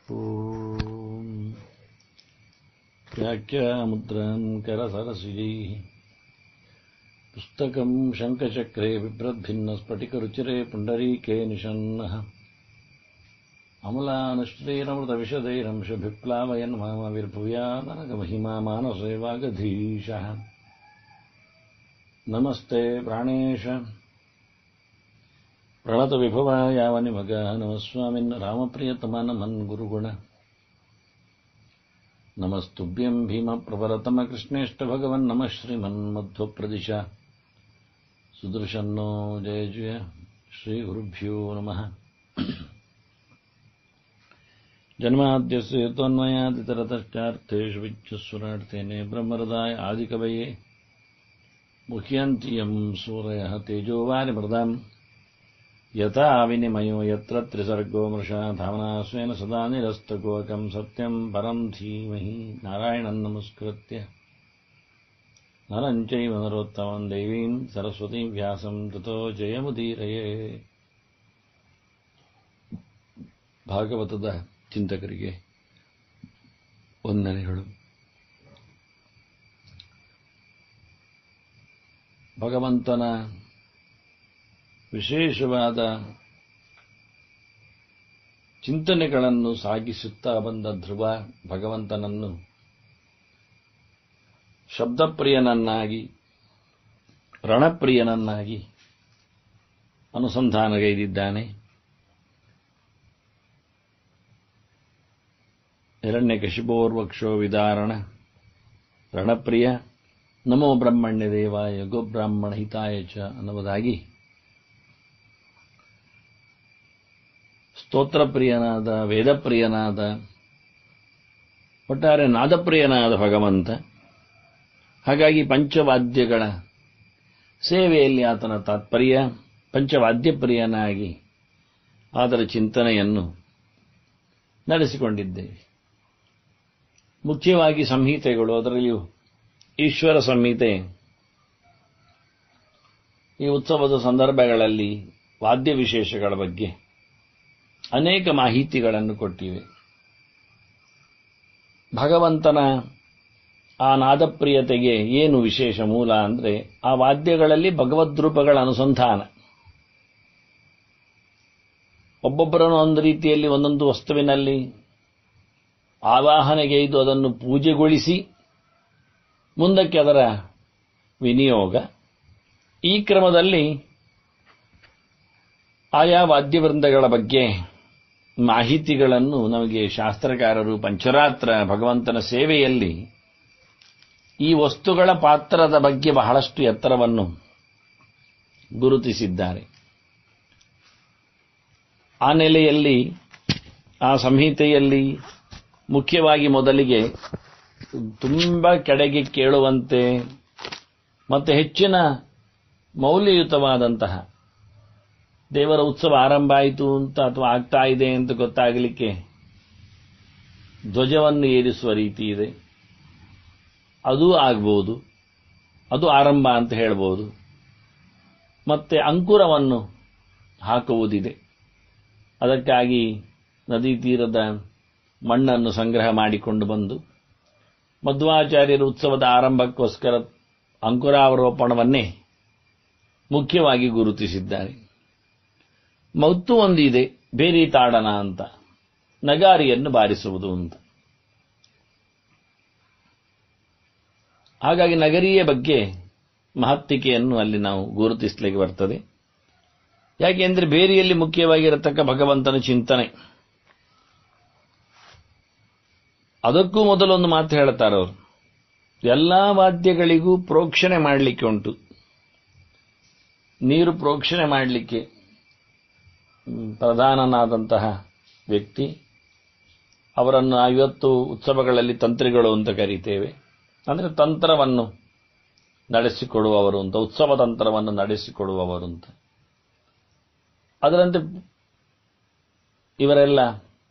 ॐ व्याख्यामुद्रां करसरसिजैः पुस्तकं शङ्खचक्रे बिभ्रद्भिन्नस्फटिकरुचिरे पुण्डरीके निषन्नः अमलानुश्रीरमृतविशदैरंशभिप्लावयन् मामविर्भूयानरगमहिमा मानसे वागधीशः नमस्ते प्राणेश प्रणतविभवायावनिमग नमः स्वामिन् रामप्रियतमनमन् गुरुगुण नमस्तुभ्यं भीमप्रवरतमकृष्णेष्टभगवन् नमः श्रीमन्मध्वप्रदिश सुदर्शन्नो जय जय श्रीगुरुभ्यो नमः जन्माद्यस्य त्वन्मयादितरतश्चार्थेषु विद्युस्वरार्थेने ब्रह्मरदाय आदिकवये मुह्यन्ति यं सूरयः तेजोवारिमृदाम् यथा विनिमयो यत्र त्रिसर्गो मृषा धावना स्वेन सदा निरस्तगोकम् सत्यम् परम् धीमहि नारायणम् नमस्कृत्य नरम् चैव नरोत्तमम् देवीम् सरस्वतीम् व्यासम् ततो ಜಯಮುದೀರಯೇ ಭಾಗವತದ ಚಿಂತಕರಿಗೆ ವಂದನೆಗಳು ಭಗವಂತನ ವಿಶೇಷವಾದ ಚಿಂತನೆಗಳನ್ನು ಸಾಗಿಸುತ್ತಾ ಬಂದ ಧ್ರುವ ಭಗವಂತನನ್ನು ಶಬ್ದಪ್ರಿಯನನ್ನಾಗಿ ರಣಪ್ರಿಯನನ್ನಾಗಿ ಅನುಸಂಧಾನಗೈದಿದ್ದಾನೆ ಹಿರಣ್ಯಕಶಿಪೋರ್ವಕ್ಷೋ ವಿದಾರಣ ರಣಪ್ರಿಯ ನಮೋ ಬ್ರಹ್ಮಣ್ಯ ದೇವಾಯ ಗೋಬ್ರಾಹ್ಮಣ ಹಿತಾಯ ಚ ಅನ್ನುವುದಾಗಿ ಸ್ತೋತ್ರಪ್ರಿಯನಾದ ವೇದಪ್ರಿಯನಾದ ಒಟ್ಟಾರೆ ನಾದಪ್ರಿಯನಾದ ಭಗವಂತ ಹಾಗಾಗಿ ಪಂಚವಾದ್ಯಗಳ ಸೇವೆಯಲ್ಲಿ ಆತನ ತಾತ್ಪರ್ಯ ಪಂಚವಾದ್ಯಪ್ರಿಯನಾಗಿ ಅದರ ಚಿಂತನೆಯನ್ನು ನಡೆಸಿಕೊಂಡಿದ್ದೇವೆ ಮುಖ್ಯವಾಗಿ ಸಂಹಿತೆಗಳು ಅದರಲ್ಲಿಯೂ ಈಶ್ವರ ಸಂಹಿತೆ ಈ ಉತ್ಸವದ ಸಂದರ್ಭಗಳಲ್ಲಿ ವಾದ್ಯ ವಿಶೇಷಗಳ ಬಗ್ಗೆ ಅನೇಕ ಮಾಹಿತಿಗಳನ್ನು ಕೊಟ್ಟಿವೆ ಭಗವಂತನ ಆ ನಾದಪ್ರಿಯತೆಗೆ ಏನು ವಿಶೇಷ ಮೂಲ ಅಂದರೆ ಆ ವಾದ್ಯಗಳಲ್ಲಿ ಭಗವದ್ರೂಪಗಳ ಅನುಸಂಧಾನ ಒಬ್ಬೊಬ್ಬರನ್ನು ಒಂದು ರೀತಿಯಲ್ಲಿ ಒಂದೊಂದು ವಸ್ತುವಿನಲ್ಲಿ ಆವಾಹನೆಗೈದು ಅದನ್ನು ಪೂಜೆಗೊಳಿಸಿ ಮುಂದಕ್ಕೆ ಅದರ ವಿನಿಯೋಗ ಈ ಕ್ರಮದಲ್ಲಿ ಆಯಾ ವಾದ್ಯವೃಂದಗಳ ಬಗ್ಗೆ ಮಾಹಿತಿಗಳನ್ನು ನಮಗೆ ಶಾಸ್ತ್ರಕಾರರು ಪಂಚರಾತ್ರ ಭಗವಂತನ ಸೇವೆಯಲ್ಲಿ ಈ ವಸ್ತುಗಳ ಪಾತ್ರದ ಬಗ್ಗೆ ಬಹಳಷ್ಟು ಎತ್ತರವನ್ನು ಗುರುತಿಸಿದ್ದಾರೆ ಆ ನೆಲೆಯಲ್ಲಿ ಆ ಸಂಹಿತೆಯಲ್ಲಿ ಮುಖ್ಯವಾಗಿ ಮೊದಲಿಗೆ ತುಂಬ ಕೆಳಗೆ ಕೇಳುವಂತೆ ಮತ್ತು ಹೆಚ್ಚಿನ ಮೌಲ್ಯಯುತವಾದಂತಹ ದೇವರ ಉತ್ಸವ ಆರಂಭ ಆಯಿತು ಅಂತ ಅಥವಾ ಆಗ್ತಾ ಇದೆ ಅಂತ ಗೊತ್ತಾಗಲಿಕ್ಕೆ ಧ್ವಜವನ್ನು ಏರಿಸುವ ರೀತಿ ಇದೆ ಅದು ಆಗ್ಬೋದು ಅದು ಆರಂಭ ಅಂತ ಹೇಳ್ಬೋದು ಮತ್ತೆ ಅಂಕುರವನ್ನು ಹಾಕುವುದಿದೆ ಅದಕ್ಕಾಗಿ ನದಿ ತೀರದ ಮಣ್ಣನ್ನು ಸಂಗ್ರಹ ಮಾಡಿಕೊಂಡು ಬಂದು ಮಧ್ವಾಚಾರ್ಯರ ಉತ್ಸವದ ಆರಂಭಕ್ಕೋಸ್ಕರ ಅಂಕುರಾವರೋಪಣವನ್ನೇ ಮುಖ್ಯವಾಗಿ ಗುರುತಿಸಿದ್ದಾರೆ ಮೌತ್ತು ಒಂದಿದೆ ಬೇರೆ ತಾಡನ ಅಂತ ನಗಾರಿಯನ್ನು ಬಾರಿಸುವುದು ಅಂತ ಹಾಗಾಗಿ ನಗರಿಯ ಬಗ್ಗೆ ಮಹತ್ತಿಕೆಯನ್ನು ಅಲ್ಲಿ ನಾವು ಗುರುತಿಸಲಿಕ್ಕೆ ಬರ್ತದೆ ಯಾಕೆಂದ್ರೆ ಬೇರೆಯಲ್ಲಿ ಮುಖ್ಯವಾಗಿರತಕ್ಕ ಭಗವಂತನ ಚಿಂತನೆ ಅದಕ್ಕೂ ಮೊದಲೊಂದು ಮಾತು ಹೇಳ್ತಾರೆ ಅವರು ಎಲ್ಲಾ ವಾದ್ಯಗಳಿಗೂ ಪ್ರೋಕ್ಷಣೆ ಮಾಡಲಿಕ್ಕೆ ಉಂಟು ನೀರು ಪ್ರೋಕ್ಷಣೆ ಮಾಡಲಿಕ್ಕೆ ಪ್ರಧಾನನಾದಂತಹ ವ್ಯಕ್ತಿ ಅವರನ್ನು ಐವತ್ತು ಉತ್ಸವಗಳಲ್ಲಿ ತಂತ್ರಿಗಳು ಅಂತ ಕರೀತೇವೆ ಅಂದರೆ ತಂತ್ರವನ್ನು ನಡೆಸಿಕೊಡುವವರು ಅಂತ ಉತ್ಸವ ತಂತ್ರವನ್ನು ನಡೆಸಿಕೊಡುವವರು ಅಂತ ಅದರಂತೆ ಇವರೆಲ್ಲ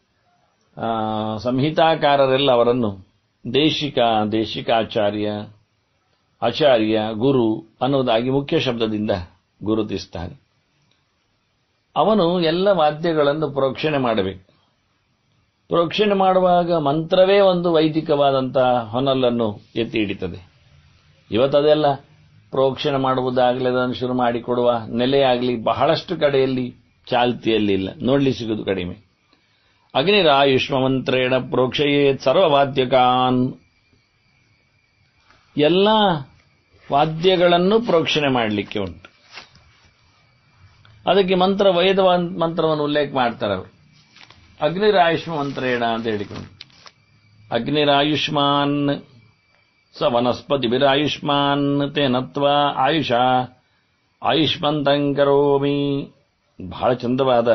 ಸಂಹಿತಾಕಾರರೆಲ್ಲ ಅವರನ್ನು ದೇಶಿಕ ದೇಶಿಕಾಚಾರ್ಯ ಆಚಾರ್ಯ ಗುರು ಅನ್ನುವುದಾಗಿ ಮುಖ್ಯ ಶಬ್ದದಿಂದ ಗುರುತಿಸ್ತಾನೆ ಅವನು ಎಲ್ಲ ವಾದ್ಯಗಳನ್ನು ಪ್ರೋಕ್ಷಣೆ ಮಾಡಬೇಕು ಪ್ರೋಕ್ಷಣೆ ಮಾಡುವಾಗ ಮಂತ್ರವೇ ಒಂದು ವೈದಿಕವಾದಂತಹ ಹೊನಲನ್ನು ಎತ್ತಿ ಹಿಡಿತದೆ ಇವತ್ತದೆಲ್ಲ ಪ್ರೋಕ್ಷಣೆ ಮಾಡುವುದಾಗಲಿ ಅದನ್ನು ಶುರು ಮಾಡಿಕೊಡುವ ನೆಲೆಯಾಗಲಿ ಬಹಳಷ್ಟು ಕಡೆಯಲ್ಲಿ ಚಾಲ್ತಿಯಲ್ಲಿ ಇಲ್ಲ ನೋಡ್ಲಿ ಸಿಗುವುದು ಕಡಿಮೆ ಅಗ್ನಿರಾಯುಷ್ಮ ಮಂತ್ರೇಣ ಪ್ರೋಕ್ಷಯೇ ಸರ್ವವಾದ್ಯಕಾನ್ ಎಲ್ಲ ವಾದ್ಯಗಳನ್ನು ಪ್ರೋಕ್ಷಣೆ ಮಾಡಲಿಕ್ಕೆ ಉಂಟು ಅದಕ್ಕೆ ಮಂತ್ರ ವೇದ ಮಂತ್ರವನ್ನು ಉಲ್ಲೇಖ ಮಾಡ್ತಾರೆ ಅವರು ಅಗ್ನಿರಾಯುಷ್ಮ ಮಂತ್ರೇಣ ಅಂತ ಹೇಳಿಕೊಂಡು ಅಗ್ನಿರಾಯುಷ್ಮಾನ್ ಸ ವನಸ್ಪತಿಭಿರಾಯುಷ್ಮಾನ್ ತೇನತ್ವ ಆಯುಷ ಆಯುಷ್ಮಂತಂ ಕರೋಮಿ ಬಹಳ ಚಂದವಾದ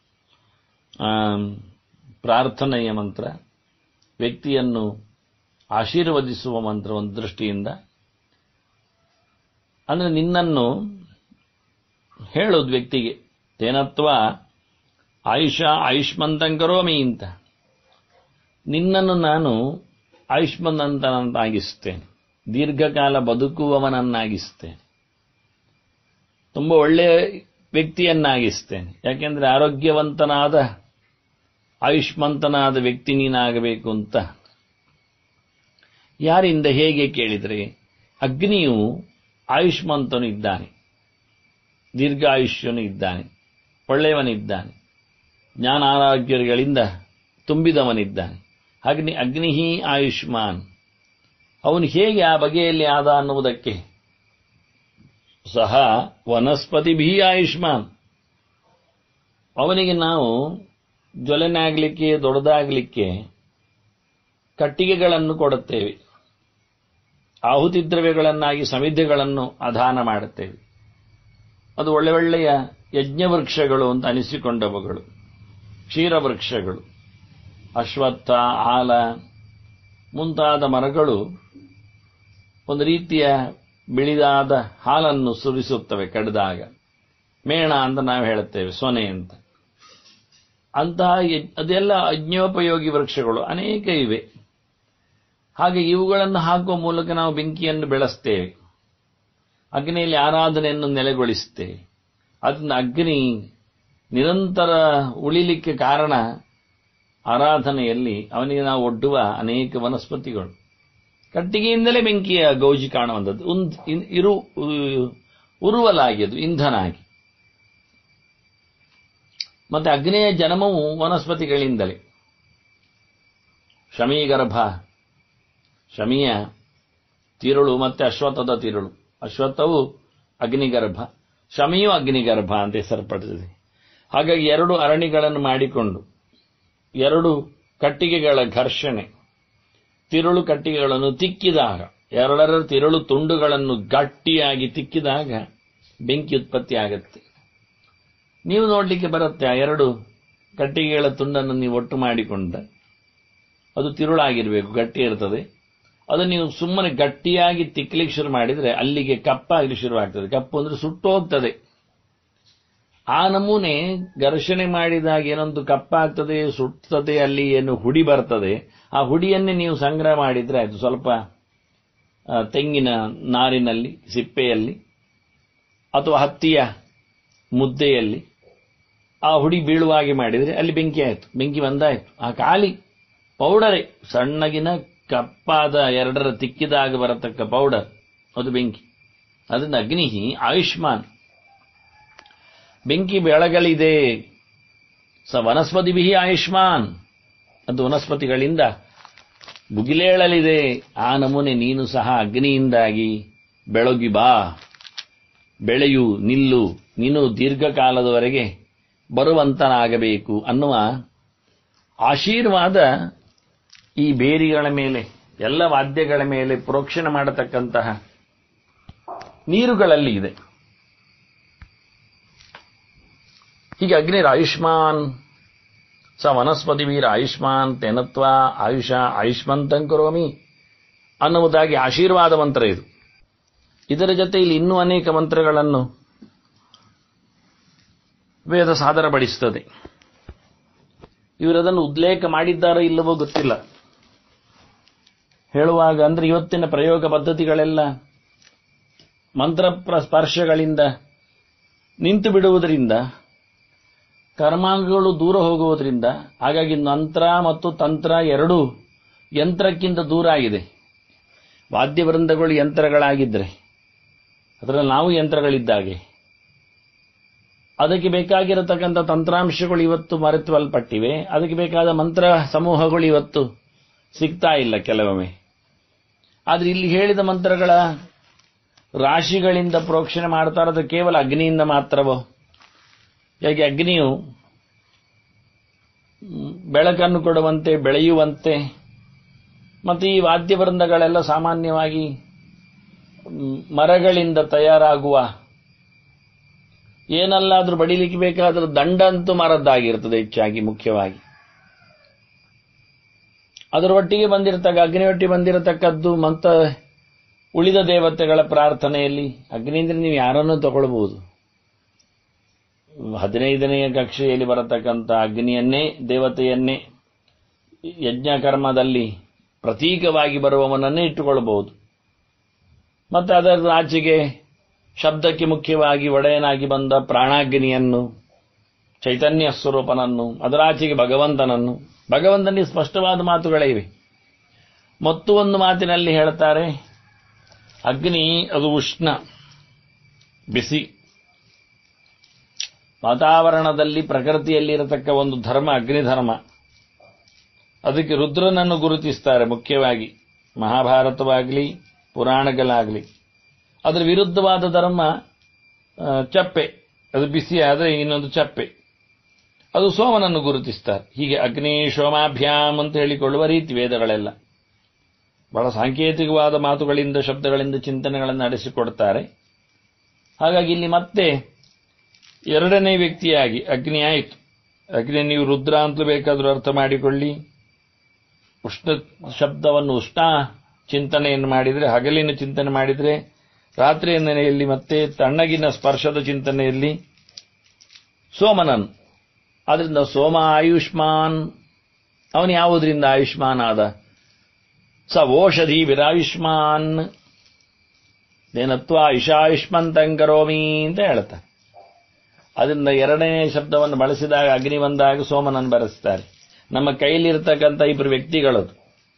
ಪ್ರಾರ್ಥನೆಯ ಮಂತ್ರ ವ್ಯಕ್ತಿಯನ್ನು ಆಶೀರ್ವದಿಸುವ ಮಂತ್ರ ಒಂದು ದೃಷ್ಟಿಯಿಂದ ಅಂದರೆ ನಿನ್ನನ್ನು ಹೇಳೋದು ವ್ಯಕ್ತಿಗೆ ತೇನತ್ವ ಆಯುಷ ಆಯುಷ್ಮಂತಂ ಕರೋಮಿ ಅಂತ ನಿನ್ನನ್ನು ನಾನು ಆಯುಷ್ಮಂತನಂತಾಗಿಸ್ತೇನೆ ದೀರ್ಘಕಾಲ ಬದುಕುವವನನ್ನಾಗಿಸ್ತೇನೆ ತುಂಬ ಒಳ್ಳೆಯ ವ್ಯಕ್ತಿಯನ್ನಾಗಿಸ್ತೇನೆ ಯಾಕೆಂದ್ರೆ ಆರೋಗ್ಯವಂತನಾದ ಆಯುಷ್ಮಂತನಾದ ವ್ಯಕ್ತಿ ನೀನಾಗಬೇಕು ಅಂತ ಯಾರಿಂದ ಹೇಗೆ ಕೇಳಿದರೆ ಅಗ್ನಿಯು ಆಯುಷ್ಮಂತನು ಇದ್ದಾನೆ ದೀರ್ಘಾಯುಷ್ಯನು ಇದ್ದಾನೆ ಒಳ್ಳೆಯವನಿದ್ದಾನೆ ಜ್ಞಾನಾರೋಗ್ಯಗಳಿಂದ ತುಂಬಿದವನಿದ್ದಾನೆ ಅಗ್ನಿ ಅಗ್ನಿಹಿ ಆಯುಷ್ಮಾನ್ ಅವನು ಹೇಗೆ ಆ ಬಗೆಯಲ್ಲಿ ಆದ ಅನ್ನುವುದಕ್ಕೆ ಸಹ ವನಸ್ಪತಿಭಿ ಆಯುಷ್ಮಾನ್ ಅವನಿಗೆ ನಾವು ಜ್ವಲನೆ ಆಗಲಿಕ್ಕೆ ದೊಡ್ಡದಾಗಲಿಕ್ಕೆ ಕಟ್ಟಿಗೆಗಳನ್ನು ಕೊಡುತ್ತೇವೆ ಆಹುತಿ ದ್ರವ್ಯಗಳನ್ನಾಗಿ ಸಮಿಧ್ಯಗಳನ್ನು ಅಧಾನ ಮಾಡುತ್ತೇವೆ ಅದು ಒಳ್ಳೆ ಒಳ್ಳೆಯ ಯಜ್ಞವೃಕ್ಷಗಳು ಅಂತ ಅನಿಸಿಕೊಂಡವುಗಳು ಕ್ಷೀರವೃಕ್ಷಗಳು ಅಶ್ವತ್ಥ ಆಲ ಮುಂತಾದ ಮರಗಳು ಒಂದು ರೀತಿಯ ಬಿಳಿದಾದ ಹಾಲನ್ನು ಸುರಿಸುತ್ತವೆ ಕಡಿದಾಗ ಮೇಣ ಅಂತ ನಾವು ಹೇಳುತ್ತೇವೆ ಸೊನೆ ಅಂತ ಅಂತಹ ಅದೆಲ್ಲ ಅಜ್ಞೋಪಯೋಗಿ ವೃಕ್ಷಗಳು ಅನೇಕ ಇವೆ ಹಾಗೆ ಇವುಗಳನ್ನು ಹಾಕುವ ಮೂಲಕ ನಾವು ಬೆಂಕಿಯನ್ನು ಬೆಳೆಸ್ತೇವೆ ಅಗ್ನಿಯಲ್ಲಿ ಆರಾಧನೆಯನ್ನು ನೆಲೆಗೊಳಿಸುತ್ತೇವೆ ಅದನ್ನ ಅಗ್ನಿ ನಿರಂತರ ಉಳಿಲಿಕ್ಕೆ ಕಾರಣ ಆರಾಧನೆಯಲ್ಲಿ ಅವನಿಗೆ ನಾವು ಒಡ್ಡುವ ಅನೇಕ ವನಸ್ಪತಿಗಳು ಕಟ್ಟಿಗೆಯಿಂದಲೇ ಬೆಂಕಿಯ ಗೌಜಿ ಕಾಣುವಂಥದ್ದು ಇರು ಉರುವಲಾಗಿ ಅದು ಇಂಧನ ಆಗಿ ಮತ್ತೆ ಅಗ್ನೇಯ ಜನ್ಮವು ವನಸ್ಪತಿಗಳಿಂದಲೇ ಶಮೀಗರ್ಭ ಶಮಿಯ ತಿರುಳು ಮತ್ತೆ ಅಶ್ವತ್ಥದ ತಿರುಳು ಅಶ್ವತ್ಥವು ಅಗ್ನಿಗರ್ಭ ಶಮಿಯು ಅಗ್ನಿಗರ್ಭ ಅಂತ ಹೆಸರುಪಡಿಸಿದೆ ಹಾಗಾಗಿ ಎರಡು ಅರಣಿಗಳನ್ನು ಮಾಡಿಕೊಂಡು ಎರಡು ಕಟ್ಟಿಗೆಗಳ ಘರ್ಷಣೆ ತಿರುಳು ಕಟ್ಟಿಗೆಗಳನ್ನು ತಿಕ್ಕಿದಾಗ ಎರಡರ ತಿರುಳು ತುಂಡುಗಳನ್ನು ಗಟ್ಟಿಯಾಗಿ ತಿಕ್ಕಿದಾಗ ಬೆಂಕಿ ಉತ್ಪತ್ತಿ ಆಗುತ್ತೆ ನೀವು ನೋಡಲಿಕ್ಕೆ ಬರುತ್ತೆ ಆ ಎರಡು ಕಟ್ಟಿಗೆಗಳ ತುಂಡನ್ನು ನೀವು ಒಟ್ಟು ಮಾಡಿಕೊಂಡ ಅದು ತಿರುಳಾಗಿರಬೇಕು ಗಟ್ಟಿ ಇರ್ತದೆ ಅದು ನೀವು ಸುಮ್ಮನೆ ಗಟ್ಟಿಯಾಗಿ ತಿಕ್ಕಲಿಕ್ಕೆ ಶುರು ಮಾಡಿದರೆ ಅಲ್ಲಿಗೆ ಕಪ್ಪಾಗಲಿ ಶುರುವಾಗ್ತದೆ ಕಪ್ಪು ಅಂದ್ರೆ ಸುಟ್ಟು ಹೋಗ್ತದೆ ಆ ನಮೂನೆ ಘರ್ಷಣೆ ಮಾಡಿದಾಗ ಏನೊಂದು ಕಪ್ಪಾಗ್ತದೆ ಸುಟ್ಟದೆ ಅಲ್ಲಿ ಏನು ಹುಡಿ ಬರ್ತದೆ ಆ ಹುಡಿಯನ್ನೇ ನೀವು ಸಂಗ್ರಹ ಮಾಡಿದ್ರೆ ಅದು ಸ್ವಲ್ಪ ತೆಂಗಿನ ನಾರಿನಲ್ಲಿ ಸಿಪ್ಪೆಯಲ್ಲಿ ಅಥವಾ ಹತ್ತಿಯ ಮುದ್ದೆಯಲ್ಲಿ ಆ ಹುಡಿ ಬೀಳುವಾಗೆ ಮಾಡಿದರೆ ಅಲ್ಲಿ ಬೆಂಕಿ ಆಯಿತು ಬೆಂಕಿ ಬಂದಾಯಿತು ಆ ಖಾಲಿ ಪೌಡರೇ ಸಣ್ಣಗಿನ ಕಪ್ಪಾದ ಎರಡರ ತಿಕ್ಕಿದಾಗ ಬರತಕ್ಕ ಪೌಡರ್ ಅದು ಬೆಂಕಿ ಅದರಿಂದ ಅಗ್ನಿಹಿ ಆಯುಷ್ಮಾನ್ ಬೆಂಕಿ ಬೆಳಗಲಿದೆ ಸ ವನಸ್ಪತಿ ಆಯುಷ್ಮಾನ್ ಅದು ವನಸ್ಪತಿಗಳಿಂದ ಬುಗಿಲೇಳಲಿದೆ ಆ ನಮೂನೆ ನೀನು ಸಹ ಅಗ್ನಿಯಿಂದಾಗಿ ಬೆಳಗಿ ಬಾ ಬೆಳೆಯು ನಿಲ್ಲು ನೀನು ದೀರ್ಘಕಾಲದವರೆಗೆ ಬರುವಂತನಾಗಬೇಕು ಅನ್ನುವ ಆಶೀರ್ವಾದ ಈ ಬೇರಿಗಳ ಮೇಲೆ ಎಲ್ಲ ವಾದ್ಯಗಳ ಮೇಲೆ ಪ್ರೋಕ್ಷಣೆ ಮಾಡತಕ್ಕಂತಹ ನೀರುಗಳಲ್ಲಿ ಇದೆ ಹೀಗೆ ಅಗ್ನಿರ ಆಯುಷ್ಮಾನ್ ಸ ವನಸ್ಪತಿ ವೀರ ಆಯುಷ್ಮಾನ್ ತೆನತ್ವ ಆಯುಷ ಆಯುಷ್ಮಂತಂ ಕರೋಮಿ ಅನ್ನುವುದಾಗಿ ಆಶೀರ್ವಾದ ಮಂತ್ರ ಇದು ಇದರ ಜೊತೆ ಇಲ್ಲಿ ಇನ್ನೂ ಅನೇಕ ಮಂತ್ರಗಳನ್ನು ವೇದ ಸಾದರಪಡಿಸುತ್ತದೆ ಇವರದನ್ನು ಉಲ್ಲೇಖ ಮಾಡಿದ್ದಾರೋ ಇಲ್ಲವೋ ಗೊತ್ತಿಲ್ಲ ಹೇಳುವಾಗ ಅಂದ್ರೆ ಇವತ್ತಿನ ಪ್ರಯೋಗ ಪದ್ಧತಿಗಳೆಲ್ಲ ಮಂತ್ರ ಸ್ಪರ್ಶಗಳಿಂದ ನಿಂತು ಬಿಡುವುದರಿಂದ ಕರ್ಮಾಂಗಗಳು ದೂರ ಹೋಗುವುದರಿಂದ ಹಾಗಾಗಿ ಮಂತ್ರ ಮತ್ತು ತಂತ್ರ ಎರಡೂ ಯಂತ್ರಕ್ಕಿಂತ ದೂರ ಆಗಿದೆ ವಾದ್ಯವೃಂದಗಳು ಯಂತ್ರಗಳಾಗಿದ್ದರೆ ಅದರಲ್ಲಿ ನಾವು ಯಂತ್ರಗಳಿದ್ದಾಗೆ ಅದಕ್ಕೆ ಬೇಕಾಗಿರತಕ್ಕಂಥ ತಂತ್ರಾಂಶಗಳು ಇವತ್ತು ಮರೆತುವಲ್ಪಟ್ಟಿವೆ ಅದಕ್ಕೆ ಬೇಕಾದ ಮಂತ್ರ ಸಮೂಹಗಳು ಇವತ್ತು ಸಿಗ್ತಾ ಇಲ್ಲ ಕೆಲವೊಮ್ಮೆ ಆದರೆ ಇಲ್ಲಿ ಹೇಳಿದ ಮಂತ್ರಗಳ ರಾಶಿಗಳಿಂದ ಪ್ರೋಕ್ಷಣೆ ಮಾಡ್ತಾ ಇರೋದು ಕೇವಲ ಅಗ್ನಿಯಿಂದ ಮಾತ್ರವೋ ಹೇಗೆ ಅಗ್ನಿಯು ಬೆಳಕನ್ನು ಕೊಡುವಂತೆ ಬೆಳೆಯುವಂತೆ ಮತ್ತು ಈ ವಾದ್ಯವೃಂದಗಳೆಲ್ಲ ಸಾಮಾನ್ಯವಾಗಿ ಮರಗಳಿಂದ ತಯಾರಾಗುವ ಏನಲ್ಲಾದ್ರೂ ಬಡಿಲಿಕ್ಕೆ ಬೇಕಾದರೂ ದಂಡಂತೂ ಮರದ್ದಾಗಿರ್ತದೆ ಹೆಚ್ಚಾಗಿ ಮುಖ್ಯವಾಗಿ ಅದರ ಒಟ್ಟಿಗೆ ಬಂದಿರತಕ್ಕ ಅಗ್ನಿಯೊಟ್ಟಿಗೆ ಬಂದಿರತಕ್ಕದ್ದು ಮಂತ ಉಳಿದ ದೇವತೆಗಳ ಪ್ರಾರ್ಥನೆಯಲ್ಲಿ ಅಗ್ನಿಯಿಂದ ನೀವು ಯಾರನ್ನೂ ತಗೊಳ್ಬಹುದು ಹದಿನೈದನೆಯ ಕಕ್ಷೆಯಲ್ಲಿ ಬರತಕ್ಕಂಥ ಅಗ್ನಿಯನ್ನೇ ದೇವತೆಯನ್ನೇ ಯಜ್ಞಕರ್ಮದಲ್ಲಿ ಪ್ರತೀಕವಾಗಿ ಬರುವವನನ್ನೇ ಇಟ್ಟುಕೊಳ್ಳಬಹುದು ಮತ್ತೆ ಅದರ ಆಚೆಗೆ ಶಬ್ದಕ್ಕೆ ಮುಖ್ಯವಾಗಿ ಒಡೆಯನಾಗಿ ಬಂದ ಪ್ರಾಣಾಗ್ನಿಯನ್ನು ಚೈತನ್ಯ ಸ್ವರೂಪನನ್ನು ಅದರ ಆಚೆಗೆ ಭಗವಂತನನ್ನು ಭಗವಂತನಿಗೆ ಸ್ಪಷ್ಟವಾದ ಮಾತುಗಳೇ ಇವೆ ಮತ್ತು ಒಂದು ಮಾತಿನಲ್ಲಿ ಹೇಳ್ತಾರೆ ಅಗ್ನಿ ಅದು ಉಷ್ಣ ಬಿಸಿ ವಾತಾವರಣದಲ್ಲಿ ಪ್ರಕೃತಿಯಲ್ಲಿ ಇರತಕ್ಕ ಒಂದು ಧರ್ಮ ಅಗ್ನಿಧರ್ಮ ಅದಕ್ಕೆ ರುದ್ರನನ್ನು ಗುರುತಿಸ್ತಾರೆ ಮುಖ್ಯವಾಗಿ ಮಹಾಭಾರತವಾಗಲಿ ಪುರಾಣಗಳಾಗಲಿ ಅದರ ವಿರುದ್ಧವಾದ ಧರ್ಮ ಚಪ್ಪೆ ಅದು ಬಿಸಿ ಆದರೆ ಇನ್ನೊಂದು ಚಪ್ಪೆ ಅದು ಸೋಮನನ್ನು ಗುರುತಿಸ್ತಾರೆ ಹೀಗೆ ಅಗ್ನಿ ಸೋಮಾಭ್ಯಾಮ್ ಅಂತ ಹೇಳಿಕೊಳ್ಳುವ ರೀತಿ ವೇದಗಳೆಲ್ಲ ಬಹಳ ಸಾಂಕೇತಿಕವಾದ ಮಾತುಗಳಿಂದ ಶಬ್ದಗಳಿಂದ ಚಿಂತನೆಗಳನ್ನು ನಡೆಸಿಕೊಡ್ತಾರೆ ಹಾಗಾಗಿ ಇಲ್ಲಿ ಮತ್ತೆ ಎರಡನೇ ವ್ಯಕ್ತಿಯಾಗಿ ಅಗ್ನಿ ಆಯಿತು ಅಗ್ನಿ ನೀವು ರುದ್ರ ಅಂತಲೂ ಬೇಕಾದರೂ ಅರ್ಥ ಮಾಡಿಕೊಳ್ಳಿ ಉಷ್ಣ ಶಬ್ದವನ್ನು ಉಷ್ಣ ಚಿಂತನೆಯನ್ನು ಮಾಡಿದರೆ ಹಗಲಿನ ಚಿಂತನೆ ಮಾಡಿದರೆ ರಾತ್ರಿಯ ನೆನೆಯಲ್ಲಿ ಮತ್ತೆ ತಣ್ಣಗಿನ ಸ್ಪರ್ಶದ ಚಿಂತನೆಯಲ್ಲಿ ಸೋಮನನ್ ಆದ್ರಿಂದ ಸೋಮ ಆಯುಷ್ಮಾನ್ ಅವನು ಯಾವುದರಿಂದ ಆಯುಷ್ಮಾನ್ ಆದ ಸ ಓಷಧಿ ವಿರಾಯುಷ್ಮಾನ್ ದೇನತ್ವ ಇಶಾಯುಷ್ಮಂತಂಕರೋಮಿ ಅಂತ ಹೇಳ್ತಾರೆ ಅದರಿಂದ ಎರಡನೇ ಶಬ್ದವನ್ನು ಬಳಸಿದಾಗ ಅಗ್ನಿ ಬಂದಾಗ ಸೋಮನನ್ನು ಬರೆಸ್ತಾರೆ ನಮ್ಮ ಕೈಲಿರ್ತಕ್ಕಂಥ ಇಬ್ಬರು ವ್ಯಕ್ತಿಗಳದು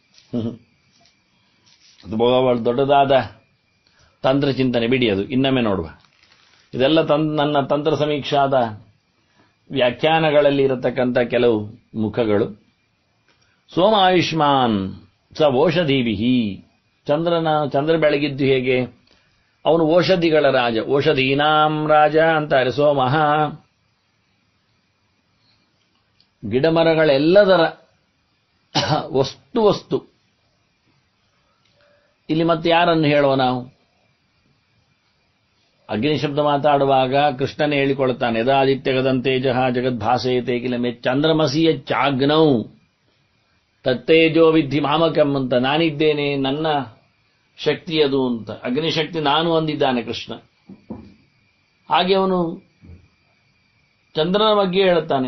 ಅದು ಬಹಳ ದೊಡ್ಡದಾದ ತಂತ್ರ ಚಿಂತನೆ ಬಿಡಿ ಅದು ಇನ್ನೊಮ್ಮೆ ನೋಡುವ ಇದೆಲ್ಲ ತನ್ ನನ್ನ ತಂತ್ರ ಸಮೀಕ್ಷಾದ ವ್ಯಾಖ್ಯಾನಗಳಲ್ಲಿ ಇರತಕ್ಕಂಥ ಕೆಲವು ಮುಖಗಳು ಸೋಮ ಆಯುಷ್ಮಾನ್ ಸ ಓಷಧೀವಿಹಿ ಚಂದ್ರನ ಚಂದ್ರ ಬೆಳಗಿದ್ದು ಹೇಗೆ ಅವನು ಓಷಧಿಗಳ ರಾಜ ಓಷಧೀನಾಂ ರಾಜ ಅಂತಾರೆ ಸೋಮಃ ಗಿಡಮರಗಳೆಲ್ಲದರ ವಸ್ತು ವಸ್ತು ಇಲ್ಲಿ ಮತ್ತೆ ಯಾರನ್ನು ಹೇಳುವ ನಾವು ಅಗ್ನಿ ಶಬ್ದ ಮಾತಾಡುವಾಗ ಕೃಷ್ಣನೇ ಹೇಳಿಕೊಳ್ತಾನೆ ಯದಾದಿತ್ಯಗದಂತೇಜ ಜಗದ್ಭಾಸೆಯತೆ ಕಿಲಮೆ ಚಂದ್ರಮಸಿಯ ಚಾಗ್ನೌ ತತ್ತೇಜೋ ವಿಧಿ ಮಾಮಕಂ ಅಂತ ನಾನಿದ್ದೇನೆ ನನ್ನ ಶಕ್ತಿ ಅದು ಅಂತ ಅಗ್ನಿಶಕ್ತಿ ನಾನು ಅಂದಿದ್ದಾನೆ ಕೃಷ್ಣ ಹಾಗೆ ಅವನು ಚಂದ್ರನ ಬಗ್ಗೆ ಹೇಳುತ್ತಾನೆ